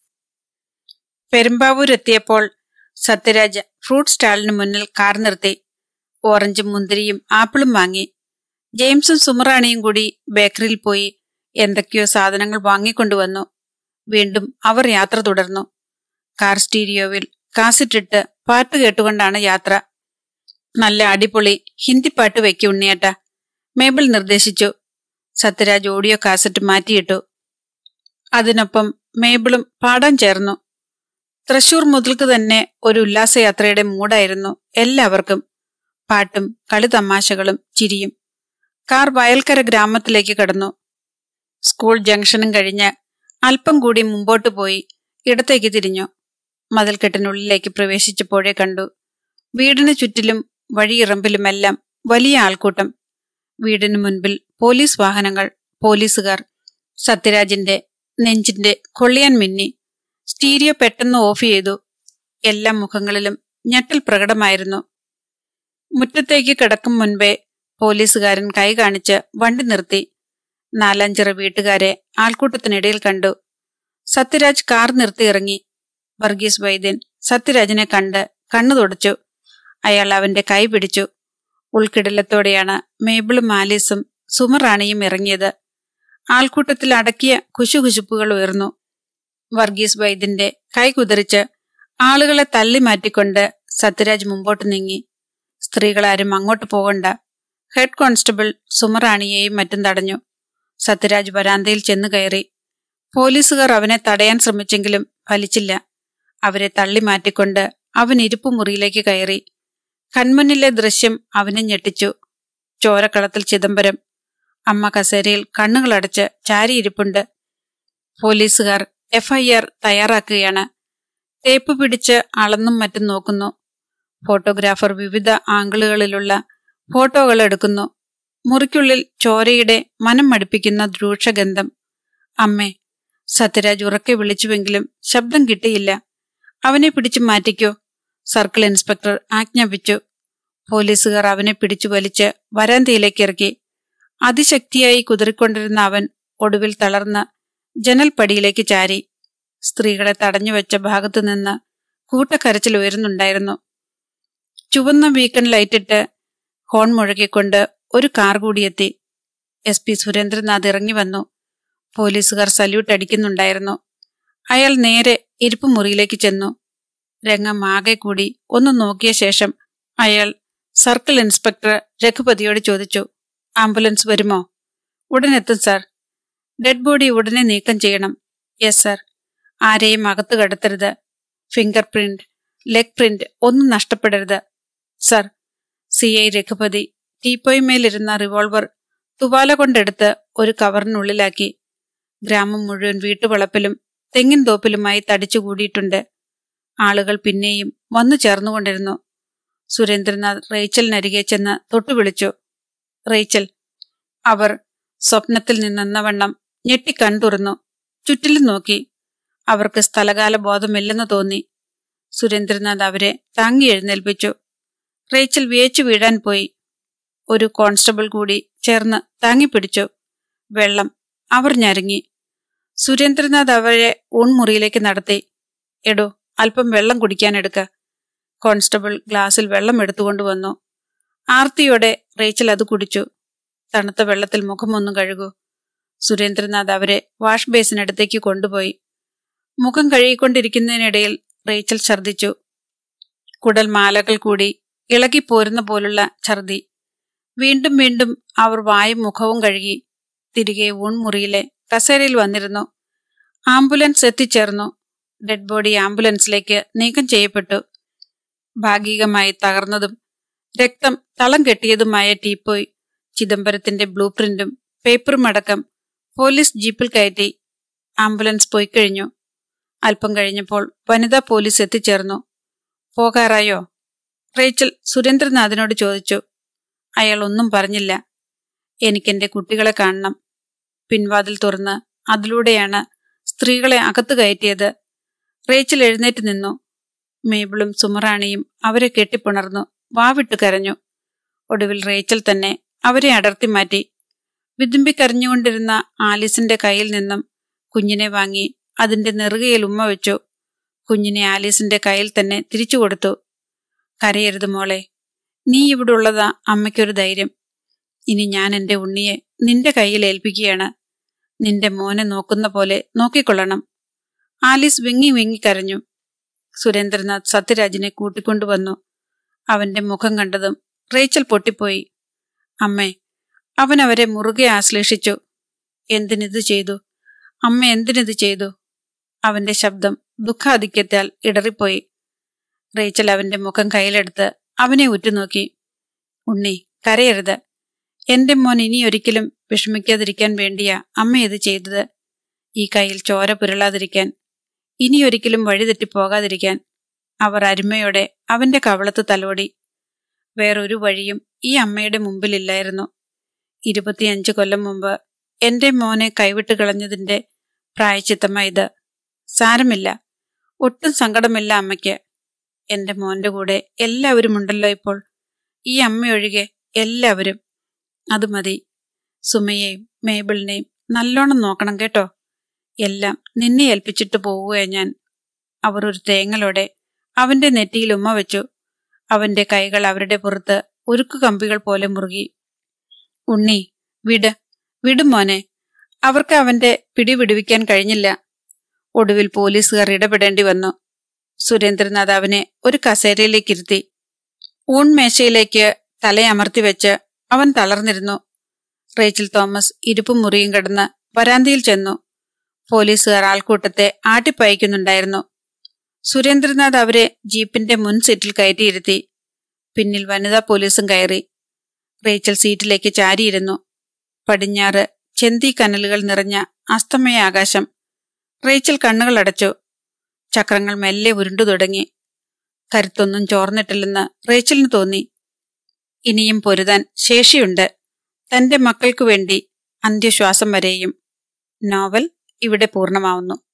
പെരുമ്പാവൂർ എത്തിയപ്പോൾ സത്യരാജ് ഫ്രൂട്ട് സ്റ്റാളിന് മുന്നിൽ കാർ നിർത്തി ഓറഞ്ചും മുന്തിരിയും ആപ്പിളും വാങ്ങി ജെയിംസും സുമറാണിയും കൂടി ബേക്കറിയിൽ പോയി എന്തൊക്കെയോ സാധനങ്ങൾ വാങ്ങിക്കൊണ്ടുവന്നു വീണ്ടും അവർ യാത്ര തുടർന്നു കാർ സ്റ്റീരിയോവിൽ കാസിറ്റിട്ട് പാട്ട് കേട്ടുകൊണ്ടാണ് യാത്ര നല്ല അടിപൊളി ഹിന്ദി പാട്ട് വെക്കി ഉണ്ണിയേട്ട മേബിൾ നിർദ്ദേശിച്ചു സത്യരാജ് ഓഡിയോ കാസറ്റ് മാറ്റിയിട്ടു അതിനൊപ്പം മേബിളും പാടാൻ ചേർന്നു തൃശൂർ മുതൽക്ക് തന്നെ ഒരു ഉല്ലാസയാത്രയുടെ മൂടായിരുന്നു എല്ലാവർക്കും പാട്ടും കളിതമാശകളും ചിരിയും കാർ വയൽക്കര ഗ്രാമത്തിലേക്ക് കടന്നു സ്കൂൾ ജംഗ്ഷനും കഴിഞ്ഞ് അല്പം കൂടി മുമ്പോട്ട് പോയി ഇടത്തേക്ക് തിരിഞ്ഞു മതിൽക്കെട്ടിനുള്ളിലേക്ക് പ്രവേശിച്ചപ്പോഴേ കണ്ടു വീടിന് ചുറ്റിലും വഴിയിറമ്പിലുമെല്ലാം വലിയ ആൾക്കൂട്ടം വീടിന് മുൻപിൽ പോലീസ് വാഹനങ്ങൾ പോലീസുകാർ സത്യരാജിന്റെ നെഞ്ചിന്റെ കൊള്ളിയാൻ മിന്നി സ്റ്റീരിയോ പെട്ടെന്ന് ഓഫ് ചെയ്തു എല്ലാ മുഖങ്ങളിലും ഞെട്ടൽ പ്രകടമായിരുന്നു മുറ്റത്തേക്ക് കിടക്കും മുൻപേ പോലീസുകാരൻ കൈ കാണിച്ച് വണ്ടി നിർത്തി നാലഞ്ചിറ വീട്ടുകാരെ ആൾക്കൂട്ടത്തിനിടയിൽ കണ്ടു സത്യരാജ് കാർ നിർത്തി ഇറങ്ങി വർഗീസ് വൈദ്യൻ സത്യരാജിനെ കണ്ട് കണ്ണു തുടച്ചു അയാൾ അവന്റെ കൈ പിടിച്ചു ഉൾക്കിടലത്തോടെയാണ് മേബിളും ആലീസും സുമറാണിയും ഇറങ്ങിയത് ആൾക്കൂട്ടത്തിൽ അടക്കിയ കുശുകുശുപ്പുകൾ ഉയർന്നു വർഗീസ് വൈദ്യന്റെ കൈ കുതിരിച്ച് ആളുകളെ തള്ളി മാറ്റിക്കൊണ്ട് സത്യരാജ് മുമ്പോട്ട് നീങ്ങി സ്ത്രീകളാരും അങ്ങോട്ട് പോകണ്ട ഹെഡ് കോൺസ്റ്റബിൾ സുമറാണിയെയും മറ്റും തടഞ്ഞു സത്യരാജ് വരാന്തയിൽ ചെന്നു കയറി പോലീസുകാർ അവനെ തടയാൻ ശ്രമിച്ചെങ്കിലും ഫലിച്ചില്ല അവരെ തള്ളി മാറ്റിക്കൊണ്ട് അവൻ ഇരിപ്പു മുറിയിലേക്ക് കയറി കൺമുന്നിലെ ദൃശ്യം അവനെ ഞെട്ടിച്ചു ചോരക്കളത്തിൽ ചിദംബരം അമ്മ കസേരയിൽ കണ്ണുകളടച്ച് ചാരിയിരിപ്പുണ്ട് പോലീസുകാർ എഫ്ഐആർ തയ്യാറാക്കുകയാണ് ടേപ്പ് പിടിച്ച് അളന്നും മറ്റും നോക്കുന്നു ഫോട്ടോഗ്രാഫർ വിവിധ ആംഗിളുകളിലുള്ള ഫോട്ടോകൾ എടുക്കുന്നു മുറിക്കുള്ളിൽ ചോരയുടെ മനം മടുപ്പിക്കുന്ന രൂക്ഷഗന്ധം അമ്മേ സത്യരാജ് ഉറക്കെ വിളിച്ചുവെങ്കിലും ശബ്ദം കിട്ടിയില്ല അവനെ പിടിച്ചു മാറ്റിക്കോ സർക്കിൾ ഇൻസ്പെക്ടർ ആജ്ഞാപിച്ചു പോലീസുകാർ അവനെ പിടിച്ചു വലിച്ച് വരാന്തയിലേക്ക് ഇറക്കി അതിശക്തിയായി കുതിറിക്കൊണ്ടിരുന്ന അവൻ ഒടുവിൽ തളർന്ന് ജനൽപ്പടിയിലേക്ക് ചാരി സ്ത്രീകളെ തടഞ്ഞുവെച്ച ഭാഗത്തു നിന്ന് കൂട്ടക്കരച്ചിൽ ഉയരുന്നുണ്ടായിരുന്നു ചുവന്ന ബീക്കൺ ലൈറ്റിട്ട് ഹോൺ മുഴകിക്കൊണ്ട് ഒരു കാർ കൂടിയെത്തി എസ് പി സുരേന്ദ്രനാഥ് ഇറങ്ങി വന്നു പോലീസുകാർ സല്യൂട്ട് അടിക്കുന്നുണ്ടായിരുന്നു അയാൾ നേരെ ഇരിപ്പ് മുറിയിലേക്ക് ചെന്നു രംഗം ആകെ കൂടി ഒന്ന് നോക്കിയ ശേഷം അയാൾ സർക്കിൾ ഇൻസ്പെക്ടർ രഘുപതിയോട് ചോദിച്ചു ആംബുലൻസ് വരുമോ ഉടനെത്തും സാർ ഡെഡ് ബോഡി ഉടനെ നീക്കം ചെയ്യണം യെസ് സാർ ആരെയും അകത്ത് കടത്തരുത് ഫിംഗർ പ്രിന്റ് ലെഗ് പ്രിന്റ് ഒന്നും നഷ്ടപ്പെടരുത് സർ സി ഐ രഘുപതി ടീപ്പോയ്മേലിരുന്ന റിവോൾവർ തുവാല കൊണ്ടെടുത്ത് ഒരു കവറിനുള്ളിലാക്കി ഗ്രാമം മുഴുവൻ വീട്ടുവളപ്പിലും തെങ്ങിൻ തോപ്പിലുമായി തടിച്ചുകൂടിയിട്ടുണ്ട് ആളുകൾ പിന്നെയും വന്നു ചേർന്നുകൊണ്ടിരുന്നു സുരേന്ദ്രനാഥ് റേച്ചലിനരികെ ചെന്ന് തൊട്ടുവിളിച്ചു റേച്ചൽ അവർ സ്വപ്നത്തിൽ നിന്നെന്നവണ്ണം ഞെട്ടിക്കൺതുറന്നു ചുറ്റിലും നോക്കി അവർക്ക് സ്ഥലകാല ബോധമില്ലെന്ന് തോന്നി സുരേന്ദ്രനാഥ് അവരെ താങ്ങി എഴുന്നേൽപ്പിച്ചു റേച്ചൽ വിയച്ചു വീഴാൻ പോയി ഒരു കോൺസ്റ്റബിൾ കൂടി ചേർന്ന് താങ്ങിപ്പിടിച്ചു വെള്ളം അവർ ഞരങ്ങി സുരേന്ദ്രനാഥ് അവരെ ഊൺമുറിയിലേക്ക് നടത്തി എടോ അല്പം വെള്ളം കുടിക്കാനെടുക്ക കോൺസ്റ്റബിൾ ഗ്ലാസ്സിൽ വെള്ളം എടുത്തുകൊണ്ടുവന്നു ആർത്തിയോടെ റേച്ചൽ അത് കുടിച്ചു തണുത്ത വെള്ളത്തിൽ മുഖമൊന്നും കഴുകൂ സുരേന്ദ്രനാഥ് അവരെ വാഷ് ബേസിനടുത്തേക്ക് കൊണ്ടുപോയി മുഖം കഴുകിക്കൊണ്ടിരിക്കുന്നതിനിടയിൽ റേച്ചൽ ഛർദിച്ചു കുടൽ മാലകൾ കൂടി ഇളകിപ്പോരുന്ന പോലുള്ള ഛർദി വീണ്ടും വീണ്ടും അവർ വായും മുഖവും കഴുകി തിരികെ ഊൺമുറിയിലെ കസേരയിൽ വന്നിരുന്നു ആംബുലൻസ് എത്തിച്ചേർന്നു ഡെഡ് ബോഡി ആംബുലൻസിലേക്ക് നീക്കം ചെയ്യപ്പെട്ടു ഭാഗികമായി തകർന്നതും രക്തം തളം കെട്ടിയതുമായ ടീപ്പോയ് ചിദംബരത്തിന്റെ ബ്ലൂ പ്രിന്റും പേപ്പറും അടക്കം പോലീസ് ജീപ്പിൽ കയറ്റി ആംബുലൻസ് പോയി കഴിഞ്ഞു അല്പം കഴിഞ്ഞപ്പോൾ വനിതാ പോലീസ് എത്തിച്ചേർന്നു പോകാറായോ റേച്ചൽ സുരേന്ദ്രനാഥിനോട് ചോദിച്ചു അയാൾ ഒന്നും പറഞ്ഞില്ല എനിക്കെന്റെ കുട്ടികളെ കാണണം പിൻവാതിൽ തുറന്ന് അതിലൂടെയാണ് സ്ത്രീകളെ അകത്തു കയറ്റിയത് റേച്ചൽ എഴുന്നേറ്റ് നിന്നു മേബിളും സുമറാണിയും അവരെ കെട്ടിപ്പുണർന്നു വാവിട്ടു കരഞ്ഞു ഒടുവിൽ റേച്ചൽ തന്നെ അവരെ അടർത്തി മാറ്റി വിതുമ്പിക്കരഞ്ഞുകൊണ്ടിരുന്ന ആലീസിന്റെ കയ്യിൽ നിന്നും കുഞ്ഞിനെ വാങ്ങി അതിന്റെ നെറുകയിൽ ഉമ്മ വെച്ചു കുഞ്ഞിനെ ആലീസിന്റെ കയ്യിൽ തന്നെ തിരിച്ചു കൊടുത്തു കരയരുത് മോളെ നീ ഇവിടെ ഉള്ളതാ അമ്മയ്ക്കൊരു ധൈര്യം ഇനി ഞാൻ എന്റെ ഉണ്ണിയെ നിന്റെ കയ്യിൽ ഏൽപ്പിക്കുകയാണ് നിന്റെ മോനെ നോക്കുന്ന പോലെ നോക്കിക്കൊള്ളണം ആലീസ് വിങ്ങി വിങ്ങി കരഞ്ഞു സുരേന്ദ്രനാഥ് സത്യരാജിനെ കൂട്ടിക്കൊണ്ടുവന്നു അവന്റെ മുഖം കണ്ടതും റേച്ചൽ പൊട്ടിപ്പോയി അമ്മേ അവൻ അവരെ മുറുകെ ആശ്ലേഷിച്ചു എന്തിനിത് ചെയ്തു അമ്മ എന്തിനിത് ചെയ്തു അവന്റെ ശബ്ദം ദുഃഖാധിക്യത്താൽ ഇടറിപ്പോയി റേച്ചൽ അവന്റെ മുഖം കയ്യിലെടുത്ത് അവനെ ഉറ്റുനോക്കി ഉണ്ണി കരയരുത് എന്റെ മോൻ ഇനി ഒരിക്കലും വിഷമിക്കാതിരിക്കാൻ വേണ്ടിയാ അമ്മ ഇത് ചെയ്തത് ഈ കയ്യിൽ ചോര പുരളാതിരിക്കാൻ ഇനി ഒരിക്കലും വഴിതെറ്റി പോകാതിരിക്കാൻ അവർ അരുമയോടെ അവന്റെ കവളത്ത് തലോടി വേറൊരു വഴിയും ഈ അമ്മയുടെ മുമ്പിലില്ലായിരുന്നു ഇരുപത്തിയഞ്ച് കൊല്ലം മുമ്പ് എന്റെ മോനെ കൈവിട്ട് കളഞ്ഞതിന്റെ പ്രായച്ചിത്തമായത് സാരമില്ല ഒട്ടും സങ്കടമില്ല അമ്മയ്ക്ക് എന്റെ മോന്റെ കൂടെ എല്ലാവരും ഉണ്ടല്ലോ ഇപ്പോൾ ഈ അമ്മയൊഴികെ എല്ലാവരും അത് മതി സുമയെയും മേബിളിനെയും നല്ലോണം നോക്കണം കേട്ടോ എല്ലാം നിന്നെ ഏൽപ്പിച്ചിട്ട് പോവുകയാ ഞാൻ അവർ ഒരു തേങ്ങലോടെ അവന്റെ നെറ്റിയിൽ ഉമ്മ വെച്ചു അവന്റെ കൈകൾ അവരുടെ പുറത്ത് ഉരുക്കു കമ്പികൾ പോലെ മുറുകി ഉണ്ണി വിട് വിടും മോനെ അവർക്ക് അവന്റെ പിടി വിടുവിക്കാൻ കഴിഞ്ഞില്ല ഒടുവിൽ പോലീസുകാർ ഇടപെടേണ്ടി വന്നു സുരേന്ദ്രനാഥ് അവനെ ഒരു കസേരയിലേക്ക് ഇരുത്തി ഊൺമേശയിലേക്ക് തലയമർത്തി വെച്ച് അവൻ തളർന്നിരുന്നു റേച്ചൽ തോമസ് ഇരുപ്പും മുറിയും കടന്ന് വരാന്തയിൽ ചെന്നു പോലീസുകാർ ആൾക്കൂട്ടത്തെ ആട്ടിപ്പയക്കുന്നുണ്ടായിരുന്നു സുരേന്ദ്രനാഥ് അവരെ ജീപ്പിന്റെ മുൻ സീറ്റിൽ കയറ്റിയിരുത്തി പിന്നിൽ വനിതാ പോലീസും കയറി റേച്ചൽ സീറ്റിലേക്ക് ചാരിയിരുന്നു പടിഞ്ഞാറ് ചെന്തി കനലുകൾ നിറഞ്ഞ അസ്തമയ ആകാശം റേച്ചൽ കണ്ണുകൾ അടച്ചു ചക്രങ്ങൾ മെല്ലെ ഉരുണ്ടു തുടങ്ങി കരുത്തൊന്നും ചോർന്നിട്ടില്ലെന്ന് റേച്ചലിന് തോന്നി ഇനിയും പൊരുതാൻ ശേഷിയുണ്ട് തന്റെ മക്കൾക്കു വേണ്ടി അന്ത്യശ്വാസം വരെയും നോവൽ ഇവിടെ പൂർണ്ണമാവുന്നു